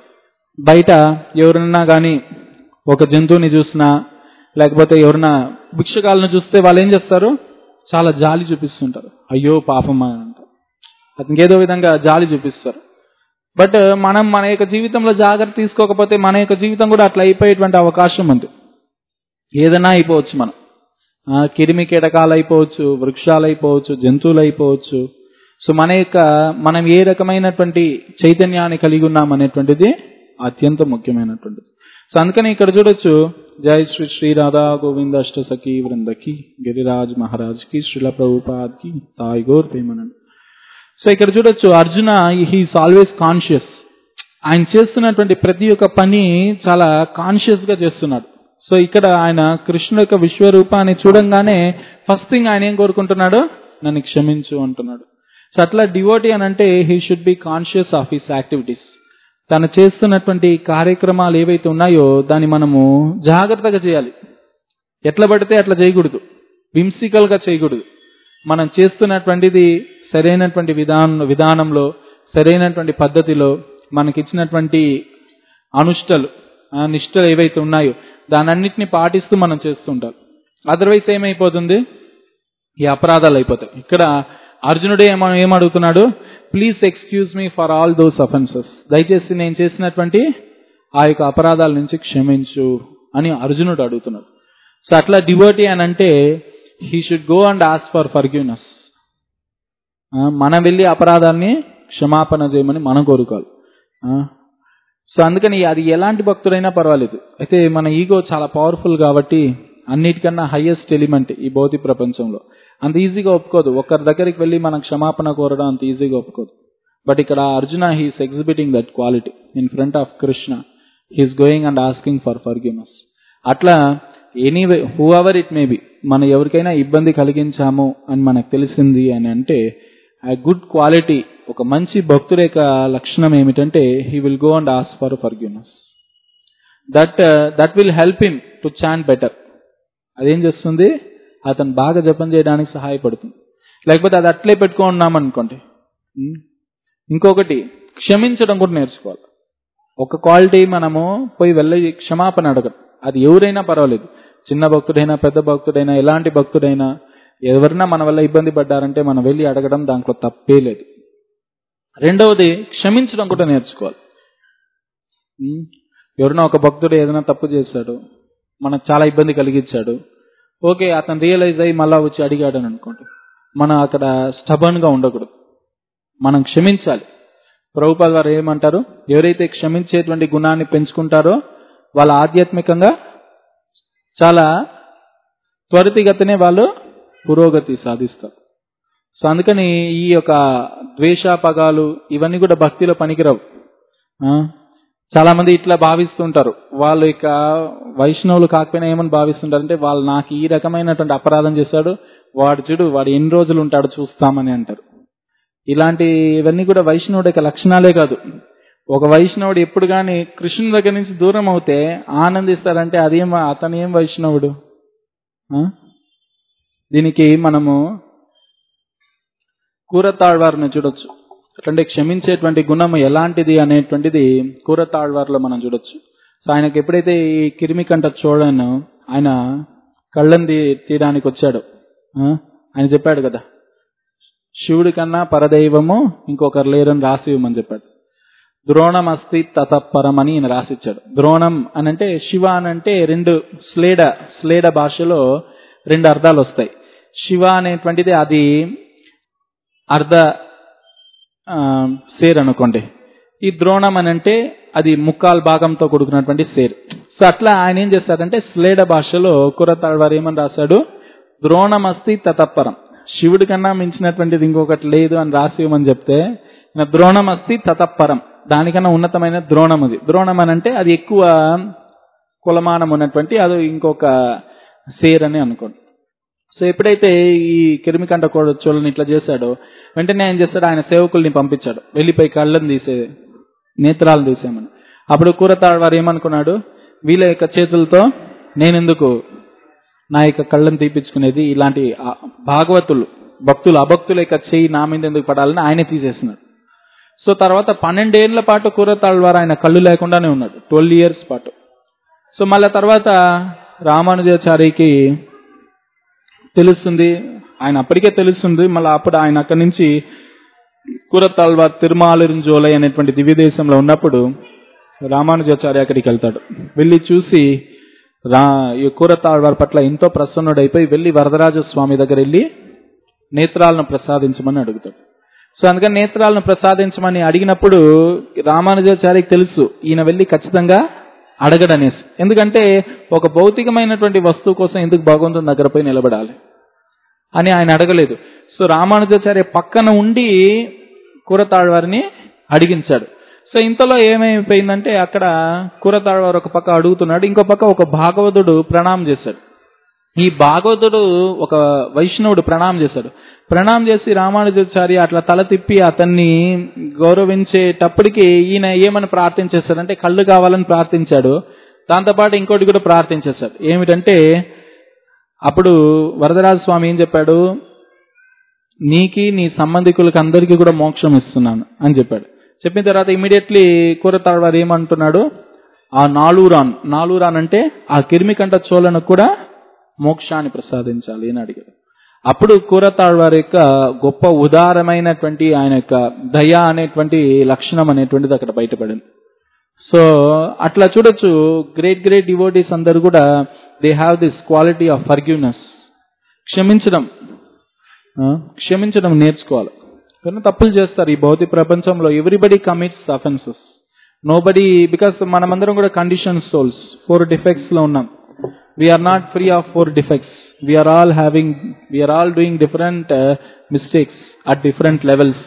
బయట ఎవరన్నా కానీ ఒక జంతువుని చూసినా లేకపోతే ఎవరన్నా భిక్షకాలను చూస్తే వాళ్ళు ఏం చేస్తారు చాలా జాలి చూపిస్తుంటారు అయ్యో పాపం అని అంటారు అతనికి ఏదో విధంగా జాలి చూపిస్తారు బట్ మనం మన యొక్క జీవితంలో జాగ్రత్త తీసుకోకపోతే మన యొక్క జీవితం కూడా అట్లా అయిపోయేటువంటి అవకాశం ఉంది ఏదైనా అయిపోవచ్చు మనం ఆ, కిరిమి కీటకాలు అయిపోవచ్చు వృక్షాలు అయిపోవచ్చు జంతువులు అయిపోవచ్చు సో మన యొక్క మనం ఏ రకమైనటువంటి చైతన్యాన్ని కలిగి ఉన్నాం అనేటువంటిది అత్యంత ముఖ్యమైనటువంటిది సో అందుకని ఇక్కడ చూడొచ్చు జై శ్రీ శ్రీ రాధా గోవింద అష్ట సఖీ వృందకి గిరిరాజ్ మహారాజ్ కి శ్రీల ప్రభుపాద్ కి తాయి గోర్ పేమనండి సో ఇక్కడ చూడొచ్చు అర్జున హీఈస్ ఆల్వేస్ కాన్షియస్ ఆయన చేస్తున్నటువంటి ప్రతి ఒక్క పని చాలా కాన్షియస్ గా చేస్తున్నాడు సో ఇక్కడ ఆయన కృష్ణుడు యొక్క విశ్వరూపాన్ని చూడంగానే ఫస్ట్ థింగ్ ఆయన ఏం కోరుకుంటున్నాడు నన్ను క్షమించు అంటున్నాడు సో అట్లా డివోటీ అని అంటే he should be conscious of his activities తను చేస్తున్నటువంటి కార్యక్రమాలు ఏవైతే ఉన్నాయో దాన్ని మనము జాగ్రత్తగా చేయాలి ఎట్లా పడితే అట్లా చేయకూడదు వింసికల్ గా చేయకూడదు మనం చేస్తున్నటువంటిది సరైనటువంటి విధానం విధానంలో సరైనటువంటి పద్ధతిలో మనకిచ్చినటువంటి అనుష్టలు ఆ, నిష్టలు ఏవైతే ఉన్నాయో దానన్నిటిని పాటిస్తూ మనం చేస్తుంటాం అదర్వైజ్ ఏమైపోతుంది ఈ అపరాధాలు అయిపోతాయి ఇక్కడ అర్జునుడే ఏమ ఏమడుగుతున్నాడు please excuse me for all those offences దయచేసి నేను చేసినటువంటి ఆ యొక్క అపరాధాల నుంచి క్షమించు అని అర్జునుడు అడుగుతున్నాడు సో అట్లా డివోటీ అని అంటే he should go and ask for forgiveness మనం వెళ్ళి అపరాధాన్ని క్షమాపణ చేయమని మనం కోరుకోవాలి సో అందుకని అది ఎలాంటి భక్తుడైనా పర్వాలేదు అయితే మన ఈగో చాలా పవర్ఫుల్ కాబట్టి అన్నిటికన్నా హైయెస్ట్ ఎలిమెంట్ ఈ భౌతిక ప్రపంచంలో అంత ఈజీగా ఒప్పుకోదు ఒకరి దగ్గరికి వెళ్ళి మనం క్షమాపణ కోరడం అంత ఈజీగా ఒప్పుకోదు బట్ ఇక్కడ Arjuna he's exhibiting that quality in front of Krishna he's going and asking for forgiveness అట్లా anyway whoever it may be మనం ఎవరికైనా ఇబ్బంది కలిగించాము అని మనకు తెలిసింది అని అంటే ఆ గుడ్ క్వాలిటీ ఒక మంచి భక్తుల యొక్క లక్షణం ఏమిటంటే he will go and ask for forgiveness that that will help him to chant better అదేం చేస్తుంది అతను బాగా జపం చేయడానికి సహాయపడుతుంది లేకపోతే అది అట్లే పెట్టుకున్నాం అనుకోండి ఇంకొకటి క్షమించడం కూడా నేర్చుకోవాలి ఒక క్వాలిటీ మనము పోయి వెళ్ళి క్షమాపణ అడగడం అది ఎవరైనా పర్వాలేదు చిన్న భక్తుడైనా పెద్ద భక్తుడైనా ఎలాంటి భక్తుడైనా ఎవరైనా మన వల్ల ఇబ్బంది పడ్డారంటే మనం వెళ్ళి అడగడం దాంట్లో తప్పే లేదు రెండవది క్షమించడం కూడా నేర్చుకోవాలి ఎవరైనా ఒక భక్తుడు ఏదైనా తప్పు చేశాడు మనకు చాలా ఇబ్బంది కలిగించాడు ఓకే అతను రియలైజ్ అయ్యి మళ్ళా వచ్చి అడిగాడు అని అనుకోండి మనం అక్కడ స్టబన్ గా ఉండకూడదు మనం క్షమించాలి ప్రభుపాల్ వారు ఏమంటారు ఎవరైతే క్షమించేటువంటి గుణాన్ని పెంచుకుంటారో వాళ్ళ ఆధ్యాత్మికంగా చాలా త్వరితగతినే వాళ్ళు పురోగతి సాధిస్తారు సో అందుకని ఈ యొక్క ద్వేషాపగాలు ఇవన్నీ కూడా భక్తిలో పనికిరావు చాలా మంది ఇట్లా భావిస్తుంటారు వాళ్ళు ఇక వైష్ణవులు కాకపోయినా ఏమని భావిస్తుంటారంటే వాళ్ళు నాకు ఈ రకమైనటువంటి అపరాధం చేశాడు వాడు చూడు వాడు ఎన్ని రోజులు ఉంటాడు చూస్తామని అంటారు ఇలాంటి ఇవన్నీ కూడా వైష్ణవుడి యొక్క లక్షణాలే కాదు ఒక వైష్ణవుడు ఎప్పుడు కానీ కృష్ణుని దగ్గర నుంచి దూరం అవుతే ఆనందిస్తారంటే అదేం అతను ఏం వైష్ణవుడు దీనికి మనము కూరతాళ్వారిని చూడొచ్చు అంటే క్షమించేటువంటి గుణం ఎలాంటిది అనేటువంటిది కూరతాళ్వారిలో మనం చూడొచ్చు సో ఆయనకి ఎప్పుడైతే ఈ కిరిమికంట చూడను ఆయన కళ్ళని తీయడానికి వచ్చాడు ఆయన చెప్పాడు కదా శివుడి కన్నా పరదైవము ఇంకొకరు లేరని రాసి ఇవ్వమని చెప్పాడు ద్రోణం అస్తి తతపరం అని ఈయన రాసిచ్చాడు ద్రోణం అని అంటే శివ అని అంటే రెండు స్లేడ స్లేడ భాషలో రెండు అర్థాలు వస్తాయి శివ అనేటువంటిది అది అర్ధ సేర్ అనుకోండి ఈ ద్రోణం అని అంటే అది ముక్కాల్ భాగంతో కూడుకున్నటువంటి సేర్ సో అట్లా ఆయన ఏం చేస్తాడంటే స్లేడ భాషలో కురతాళ్వారు ఏమని రాశాడు ద్రోణమస్తి తతప్పరం శివుడి కన్నా మించినటువంటిది ఇంకొకటి లేదు అని రాసి ఇవ్వమని చెప్తే ద్రోణమస్తి తతప్పరం దానికన్నా ఉన్నతమైన ద్రోణం అది ద్రోణం అని అంటే అది ఎక్కువ కులమానం ఉన్నటువంటి అది ఇంకొక సేర్ అని అనుకోండి సో ఎప్పుడైతే ఈ కిరిమికంట చూడని ఇట్లా చేశాడో వెంటనే ఆయన చేస్తాడు ఆయన సేవకుల్ని పంపించాడు వెళ్ళిపోయి కళ్ళని తీసే నేత్రాలను తీసేయమని అప్పుడు కూరతాడు వారు ఏమనుకున్నాడు వీళ్ళ యొక్క చేతులతో నేనెందుకు నా యొక్క కళ్ళని తీపించుకునేది ఇలాంటి భాగవతులు భక్తులు అభక్తుల యొక్క చేయి నా మీద ఎందుకు పడాలని ఆయనే తీసేస్తున్నాడు సో తర్వాత పన్నెండేళ్ల పాటు కూరతాళ్వారు ఆయన కళ్ళు లేకుండానే ఉన్నాడు ట్వెల్వ్ ఇయర్స్ పాటు సో మళ్ళా తర్వాత రామానుజాచారికి తెలుస్తుంది ఆయన అప్పటికే తెలుస్తుంది మళ్ళీ అప్పుడు ఆయన అక్కడి నుంచి కూరతాళ్వార్ తిరుమాలిరింజోలై అనేటువంటి దివ్య దేశంలో ఉన్నప్పుడు రామానుజాచార్య అక్కడికి వెళ్తాడు వెళ్ళి చూసి రా ఈ కూరతాళ్వార్ పట్ల ఎంతో ప్రసన్నుడైపోయి వెళ్ళి వరదరాజ స్వామి దగ్గర వెళ్ళి నేత్రాలను ప్రసాదించమని అడుగుతాడు సో అందుకని నేత్రాలను ప్రసాదించమని అడిగినప్పుడు రామానుజాచార్యకి తెలుసు ఈయన వెళ్ళి ఖచ్చితంగా అడగడనేసి ఎందుకంటే ఒక భౌతికమైనటువంటి వస్తువు కోసం ఎందుకు భగవంతుని దగ్గర పోయి నిలబడాలి అని ఆయన అడగలేదు సో రామానుజాచార్య పక్కన ఉండి కూరతాళ్వారిని అడిగించాడు సో ఇంతలో ఏమైపోయిందంటే అక్కడ కూరతాళ్వారు ఒక పక్క అడుగుతున్నాడు ఇంకో పక్క ఒక భాగవతుడు ప్రణామం చేశాడు ఈ భాగవతుడు ఒక వైష్ణవుడు ప్రణామం చేశాడు ప్రణామం చేసి రామానుజాచార్య అట్లా తల తిప్పి అతన్ని గౌరవించేటప్పటికి ఈయన ఏమని ప్రార్థించేశాడంటే కళ్ళు కావాలని ప్రార్థించాడు దాంతోపాటు ఇంకోటి కూడా ప్రార్థించేశాడు ఏమిటంటే అప్పుడు వరదరాజ స్వామి ఏం చెప్పాడు నీకి నీ సంబంధికులకి అందరికీ కూడా మోక్షం ఇస్తున్నాను అని చెప్పాడు చెప్పిన తర్వాత ఇమీడియట్లీ కూరతాళ్వారు ఏమంటున్నాడు ఆ నాలూరాన్ నాలూరాన్ అంటే ఆ కిరిమికంట చోళను కూడా మోక్షాన్ని ప్రసాదించాలి అని అడిగాడు అప్పుడు కూరతాళ్వారి యొక్క గొప్ప ఉదారమైనటువంటి ఆయన యొక్క దయ అనేటువంటి లక్షణం అనేటువంటిది అక్కడ బయటపడింది సో అట్లా చూడొచ్చు గ్రేట్ గ్రేట్ డివోటీస్ అందరు కూడా they have this quality of forgiveness క్షమించడం క్షమించడం నేర్చుకోవాలి కానీ తప్పులు చేస్తారు ఈ భౌతిక ప్రపంచంలో everybody commits offences nobody because మనమందరం కూడా కండిషన్ సోల్స్ ఫోర్ డిఫెక్ట్స్ లో ఉన్నాం we are not free of four defects we are all having we are all doing different mistakes at different levels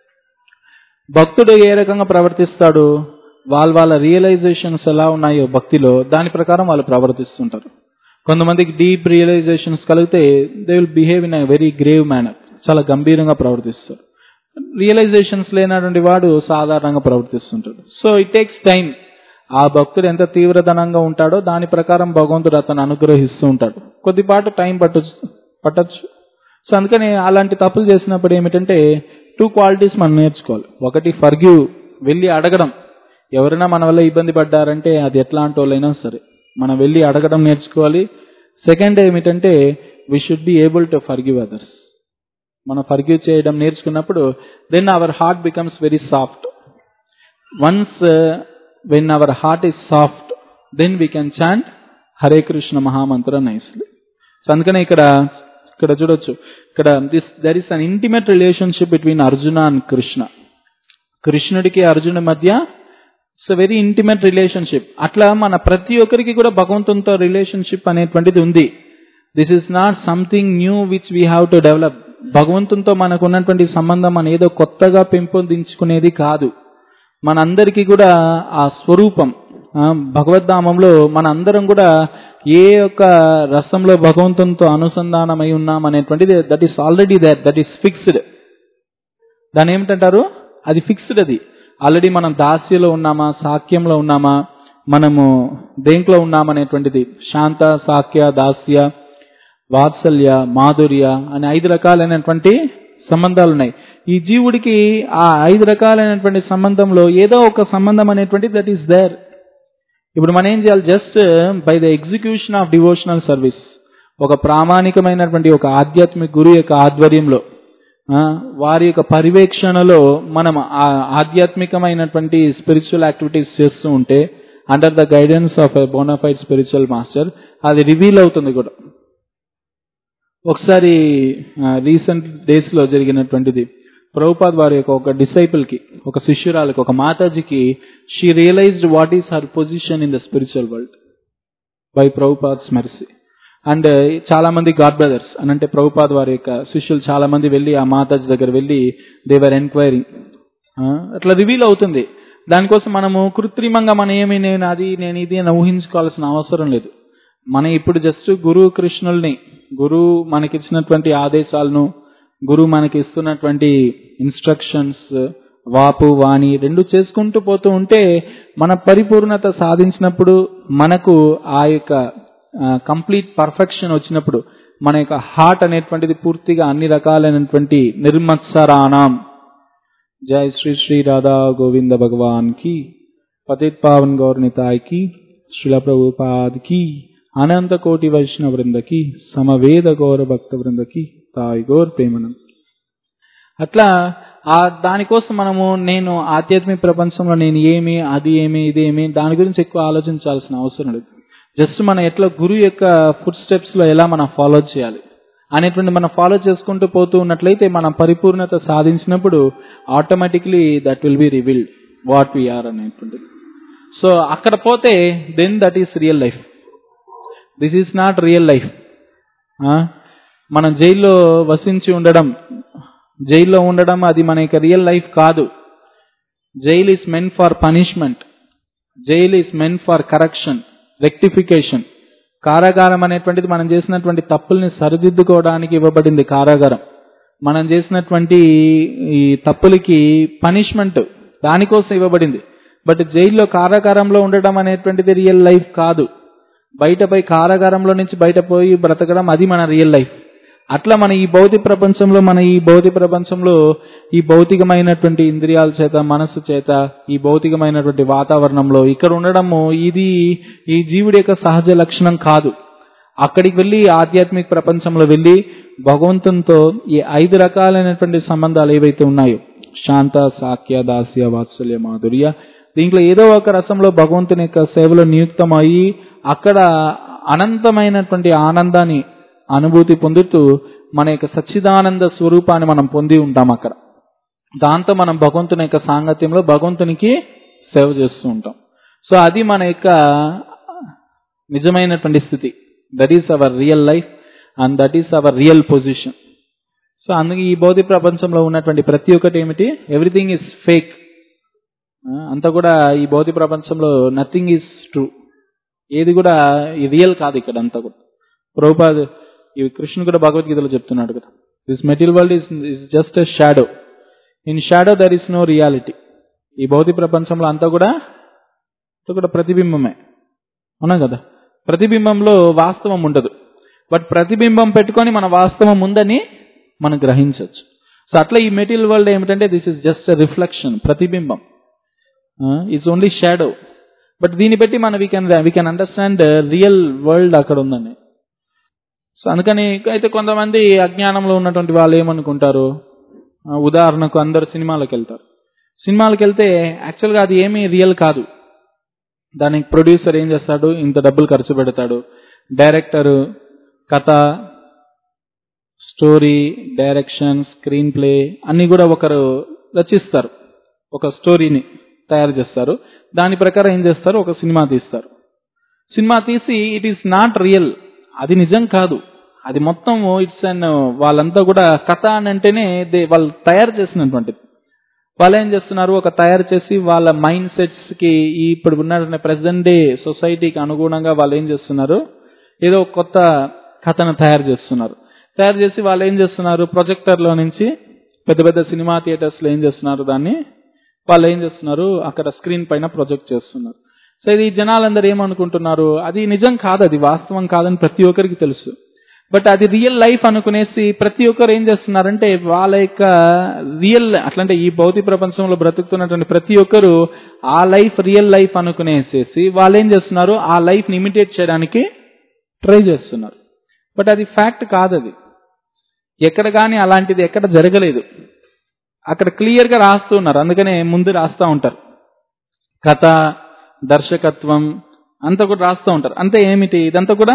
భక్తుడు ఏ రకంగా ప్రవర్తిస్తాడు వాళ్ళ వాళ్ళ రియలైజేషన్స్ ఎలా ఉన్నాయో భక్తిలో దాని ప్రకారం వాళ్ళు ప్రవర్తిస్తుంటారు కొంతమందికి డీప్ రియలైజేషన్స్ కలిగితే they will behave in a very grave manner చాలా గంభీరంగా ప్రవర్తిస్తారు రియలైజేషన్స్ లేనటువంటి వాడు సాధారణంగా ప్రవర్తిస్తుంటాడు సో ఇట్ టేక్స్ టైం ఆ భక్తుడు ఎంత తీవ్రతనంగా ఉంటాడో దాని ప్రకారం భగవంతుడు అతను అనుగ్రహిస్తూ ఉంటాడు కొద్దిపాటు టైం పట్టొచ్చు పట్టచ్చు సో అందుకని అలాంటి తప్పులు చేసినప్పుడు ఏమిటంటే టూ క్వాలిటీస్ మనం నేర్చుకోవాలి ఒకటి ఫర్గ్యూ వెళ్ళి అడగడం ఎవరైనా మన వల్ల ఇబ్బంది పడ్డారంటే అది ఎట్లాంటి వాళ్ళైనా సరే మనం వెళ్ళి అడగడం నేర్చుకోవాలి సెకండ్ ఏమిటంటే we should be able to forgive others మనం ఫర్గివ్ చేయడం నేర్చుకున్నప్పుడు then our heart becomes very soft once when our heart is soft then we can chant Hare Krishna mahamantra nicely so అందుకనే ఇక్కడ ఇక్కడ చూడొచ్చు ఇక్కడ this there is an intimate relationship between Arjuna and Krishna కృష్ణుడికి అర్జునుడి మధ్య ఇట్స్ వెరీ ఇంటిమేట్ రిలేషన్షిప్ అట్లా మన ప్రతి ఒక్కరికి కూడా భగవంతునితో రిలేషన్షిప్ అనేటువంటిది ఉంది this is not something new which we have to develop భగవంతునితో మనకు ఉన్నటువంటి సంబంధం మన ఏదో కొత్తగా పెంపొందించుకునేది కాదు మనందరికీ కూడా ఆ స్వరూపం ఆ, భగవద్ధామంలో మన అందరం కూడా ఏ యొక్క రసంలో భగవంతునితో అనుసంధానమై ఉన్నాం అనేటువంటిది that is already there that is fixed దాని ఏమిటంటారు అది ఫిక్స్డ్ అది ఆల్రెడీ మనం దాస్యలో ఉన్నామా సాక్యంలో ఉన్నామా మనము దేంట్లో ఉన్నామనేటువంటిది శాంత సాక్య దాస్య వాత్సల్య మాధుర్య అనే ఐదు రకాలైనటువంటి సంబంధాలు ఉన్నాయి ఈ జీవుడికి ఆ ఐదు రకాలైనటువంటి సంబంధంలో ఏదో ఒక సంబంధం అనేటువంటి దట్ ఈస్ దేర్ ఇప్పుడు మనం ఏం చేయాలి just by the execution of devotional service ఒక ప్రామాణికమైనటువంటి ఒక ఆధ్యాత్మిక గురు యొక్క ఆధ్వర్యంలో ఆ, వారి యొక్క పర్యవేక్షణలో మనం ఆ ఆధ్యాత్మికమైనటువంటి స్పిరిచువల్ యాక్టివిటీస్ చేస్తూ ఉంటే under the guidance of a bonafide spiritual master అది రివీల్ అవుతుంది కూడా ఒకసారి రీసెంట్ డేస్ లో జరిగినటువంటిది ప్రభుపాద్ వారి యొక్క ఒక డిసైపుల్ కి ఒక శిష్యురాలకి ఒక మాతాజీకి she realised what is her position in the spiritual world by Prabhupada's mercy and చాలా మంది గాడ్ బ్రదర్స్ అని అంటే ప్రభుపాద్ వారి యొక్క శిష్యులు చాలా మంది వెళ్ళి ఆ మాతాజీ దగ్గర వెళ్ళి దేవర్ ఎంక్వైరింగ్ అట్లా రివీల్ అవుతుంది దానికోసం మనము కృత్రిమంగా మనం ఏమి నేను అది నేను ఇది అని ఊహించుకోవాల్సిన అవసరం లేదు మనం ఇప్పుడు జస్ట్ గురు కృష్ణుల్ని గురువు మనకిచ్చినటువంటి ఆదేశాలను గురువు మనకి ఇస్తున్నటువంటి ఇన్స్ట్రక్షన్స్ వాపు వాణి రెండు చేసుకుంటూ పోతూ ఉంటే మన పరిపూర్ణత సాధించినప్పుడు మనకు ఆ యొక్క కంప్లీట్ పర్ఫెక్షన్ వచ్చినప్పుడు మన యొక్క హార్ట్ అనేటువంటిది పూర్తిగా అన్ని రకాలైనటువంటి నిర్మత్సరాణం జై శ్రీ శ్రీ రాధా గోవింద భగవాన్ కి పతిత్ పావన్ గౌర్ నితాయ్ కి శిల ప్రభుపాద్ కి అనంత కోటి వైష్ణవ వృందకి సమవేద గౌర భక్త వృందకి తాయ్ గౌర్ ప్రేమనం అట్లా ఆ దానికోసం మనము నేను ఆధ్యాత్మిక ప్రపంచంలో నేను ఏమి అది ఏమి ఇది ఏమి దాని గురించి ఎక్కువ ఆలోచించాల్సిన అవసరం లేదు జస్ట్ మనం ఎట్లా గురువు యొక్క ఫుడ్ స్టెప్స్ లో ఎలా మనం ఫాలో చేయాలి అనేటువంటి మనం ఫాలో చేసుకుంటూ పోతూ ఉన్నట్లయితే మనం పరిపూర్ణత సాధించినప్పుడు automatically that will be revealed what we are అనేటువంటిది సో అక్కడ పోతే then that is real life this is not real life మనం జైల్లో వసించి ఉండడం జైల్లో ఉండడం అది మన యొక్క రియల్ లైఫ్ కాదు jail is meant for punishment jail is meant for correction rectification కారాగారం అనేటువంటిది మనం చేసినటువంటి తప్పుల్ని సరిదిద్దుకోవడానికి ఇవ్వబడింది కారాగారం మనం చేసినటువంటి ఈ తప్పులకి పనిష్మెంట్ దానికోసం ఇవ్వబడింది బట్ జైల్లో కారాగారంలో ఉండడం అనేటువంటిది రియల్ లైఫ్ కాదు బయటపై కారాగారంలో నుంచి బయట పోయి బ్రతకడం అది మన రియల్ లైఫ్ అట్లా మన ఈ భౌతిక ప్రపంచంలో మన ఈ భౌతిక ప్రపంచంలో ఈ భౌతికమైనటువంటి ఇంద్రియాల చేత మనస్సు చేత ఈ భౌతికమైనటువంటి వాతావరణంలో ఇక్కడ ఉండడము ఇది ఈ జీవుడి యొక్క సహజ లక్షణం కాదు అక్కడికి వెళ్ళి ఆధ్యాత్మిక ప్రపంచంలో వెళ్ళి భగవంతునితో ఈ ఐదు రకాలైనటువంటి సంబంధాలు ఏవైతే ఉన్నాయో శాంత సాక్య దాస్య వాత్సల్య మాధుర్య దీంట్లో ఏదో ఒక రసంలో భగవంతుని యొక్క సేవలో నియుక్తమయ్యి అక్కడ అనంతమైనటువంటి ఆనందాన్ని అనుభూతి పొందుతూ మన యొక్క సచ్చిదానంద స్వరూపాన్ని మనం పొంది ఉంటాం అక్కడ దాంతో మనం భగవంతుని యొక్క సాంగత్యంలో భగవంతునికి సేవ చేస్తూ ఉంటాం సో అది మన యొక్క నిజమైనటువంటి స్థితి that is our real life and that is our real position so అందుకే ఈ భౌతిక ప్రపంచంలో ఉన్నటువంటి ప్రతి ఒక్కటి ఏమిటి ఎవ్రీథింగ్ ఇస్ ఫేక్ అంతా కూడా ఈ భౌతిక ప్రపంచంలో నథింగ్ ఈజ్ ట్రూ ఏది కూడా రియల్ కాదు ఇక్కడ అంతా కూడా ప్రభుపాద్ ఈ కృష్ణుడు కూడా భగవద్గీతలో చెప్తున్నాడు కదా this material world is is just a shadow in shadow there is no reality ఈ భౌతిక ప్రపంచంలో అంతా కూడా అంతా కూడా ప్రతిబింబమే అవునా కదా ప్రతిబింబంలో వాస్తవం ఉండదు బట్ ప్రతిబింబం పెట్టుకొని మన వాస్తవం ఉందని మనం గ్రహించవచ్చు సో అట్లా ఈ మెటీరియల్ వరల్డ్ ఏమిటంటే దిస్ ఇస్ జస్ట్ రిఫ్లెక్షన్ ప్రతిబింబం ఇట్స్ ఓన్లీ షాడో బట్ దీన్ని బట్టి మనం we can we can understand real world అక్కడ ఉందని సో అందుకని అయితే కొంతమంది అజ్ఞానంలో ఉన్నటువంటి వాళ్ళు ఏమనుకుంటారు ఉదాహరణకు అందరు సినిమాలకు వెళ్తారు సినిమాలకు వెళ్తే యాక్చువల్గా అది ఏమీ రియల్ కాదు దానికి ప్రొడ్యూసర్ ఏం చేస్తాడు ఇంత డబ్బులు ఖర్చు పెడతాడు డైరెక్టర్ కథ స్టోరీ డైరెక్షన్ స్క్రీన్ ప్లే అన్ని కూడా ఒకరు రచిస్తారు ఒక స్టోరీని తయారు చేస్తారు దాని ప్రకారం ఏం చేస్తారు ఒక సినిమా తీస్తారు సినిమా తీసి ఇట్ ఈస్ నాట్ రియల్ అది నిజం కాదు అది మొత్తం ఇట్స్ అండ్ వాళ్ళంతా కూడా కథ అని అంటేనే దే వాళ్ళు తయారు చేసినటువంటిది వాళ్ళు ఏం చేస్తున్నారు ఒక తయారు చేసి వాళ్ళ మైండ్ సెట్స్ కి ఇప్పుడు ఉన్న ప్రెసెంట్ డే సొసైటీకి అనుగుణంగా వాళ్ళు ఏం చేస్తున్నారు ఏదో కొత్త కథను తయారు చేస్తున్నారు తయారు చేసి వాళ్ళు ఏం చేస్తున్నారు ప్రొజెక్టర్లో నుంచి పెద్ద పెద్ద సినిమా థియేటర్స్ లో ఏం చేస్తున్నారు దాన్ని వాళ్ళు ఏం చేస్తున్నారు అక్కడ స్క్రీన్ పైన ప్రొజెక్ట్ చేస్తున్నారు సో ఇది జనాలందరూ ఏమనుకుంటున్నారు అది నిజం కాదు అది వాస్తవం కాదని ప్రతి ఒక్కరికి తెలుసు బట్ అది రియల్ లైఫ్ అనుకునేసి ప్రతి ఒక్కరు ఏం చేస్తున్నారంటే వాళ్ళ యొక్క రియల్ అట్లంటే ఈ భౌతిక ప్రపంచంలో బ్రతుకుతున్నటువంటి ప్రతి ఒక్కరు ఆ లైఫ్ రియల్ లైఫ్ అనుకునేసేసి వాళ్ళు ఏం చేస్తున్నారు ఆ లైఫ్ ని ఇమిటేట్ చేయడానికి ట్రై చేస్తున్నారు బట్ అది ఫ్యాక్ట్ కాదు అది ఎక్కడ కానీ అలాంటిది ఎక్కడ జరగలేదు అక్కడ క్లియర్ గా రాస్తూ ఉన్నారు అందుకనే ముందు రాస్తూ ఉంటారు కథ దర్శకత్వం అంతా కూడా రాస్తూ ఉంటారు అంతే ఏమిటి ఇదంతా కూడా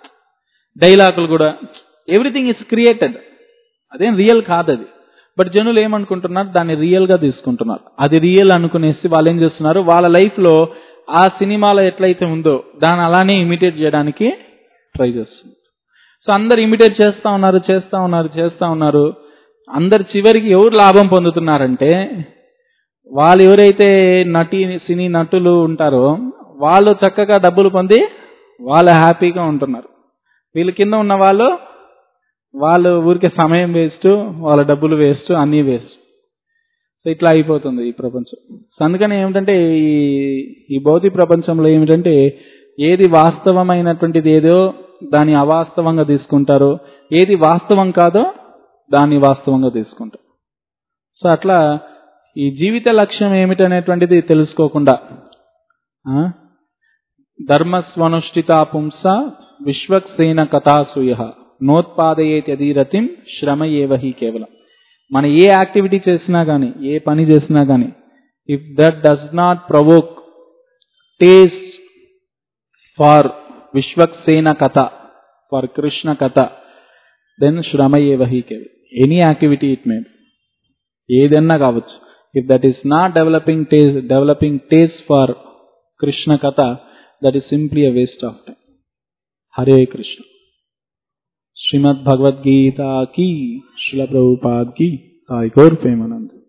డైలాగులు కూడా ఎవ్రీథింగ్ ఇస్ క్రియేటెడ్ అదేం రియల్ కాదు అది బట్ జనులు ఏమనుకుంటున్నారు దాన్ని రియల్ గా తీసుకుంటున్నారు అది రియల్ అనుకునేసి వాళ్ళు ఏం చేస్తున్నారు వాళ్ళ లైఫ్ లో ఆ సినిమాలో ఎట్లయితే ఉందో దాన్ని అలానే ఇమిటేట్ చేయడానికి ట్రై చేస్తున్నారు సో అందరు ఇమిటేట్ చేస్తా ఉన్నారు చేస్తా ఉన్నారు చేస్తా ఉన్నారు అందరు చివరికి ఎవరు లాభం పొందుతున్నారంటే వాళ్ళు ఎవరైతే నటి సినీ నటులు ఉంటారో వాళ్ళు చక్కగా డబ్బులు పొంది వాళ్ళు హ్యాపీగా ఉంటున్నారు వీళ్ళ కింద ఉన్న వాళ్ళు వాళ్ళు ఊరికే సమయం వేస్ట్ వాళ్ళ డబ్బులు వేస్ట్ అన్నీ వేస్ట్ సో ఇట్లా అయిపోతుంది ఈ ప్రపంచం సో అందుకని ఏమిటంటే ఈ ఈ భౌతిక ప్రపంచంలో ఏమిటంటే ఏది వాస్తవమైనటువంటిది ఏదో దాన్ని అవాస్తవంగా తీసుకుంటారు ఏది వాస్తవం కాదో దాన్ని వాస్తవంగా తీసుకుంటారు సో అట్లా ఈ జీవిత లక్ష్యం ఏమిటనేటువంటిది తెలుసుకోకుండా ధర్మస్వనుష్ఠిత పుంస విశ్వక్సేన కథాసూయ నోత్పాదయేత్యధీరతిం శ్రమ ఏవహి కేవలం మనం ఏ యాక్టివిటీ చేసినా కానీ ఏ పని చేసినా కానీ if that does not provoke taste for Vishwaksena కథ ఫర్ కృష్ణ కథ దెన్ శ్రమ ఏవహి కేవలం ఎనీ యాక్టివిటీ ఇట్ మే ఏదన్నా కావచ్చు if that is not developing taste developing taste for Krishna కథ that is simply a waste of time Hare Krishna Shrimad Bhagavad Gita की शिला प्रभुपाद की गौर प्रेमानंद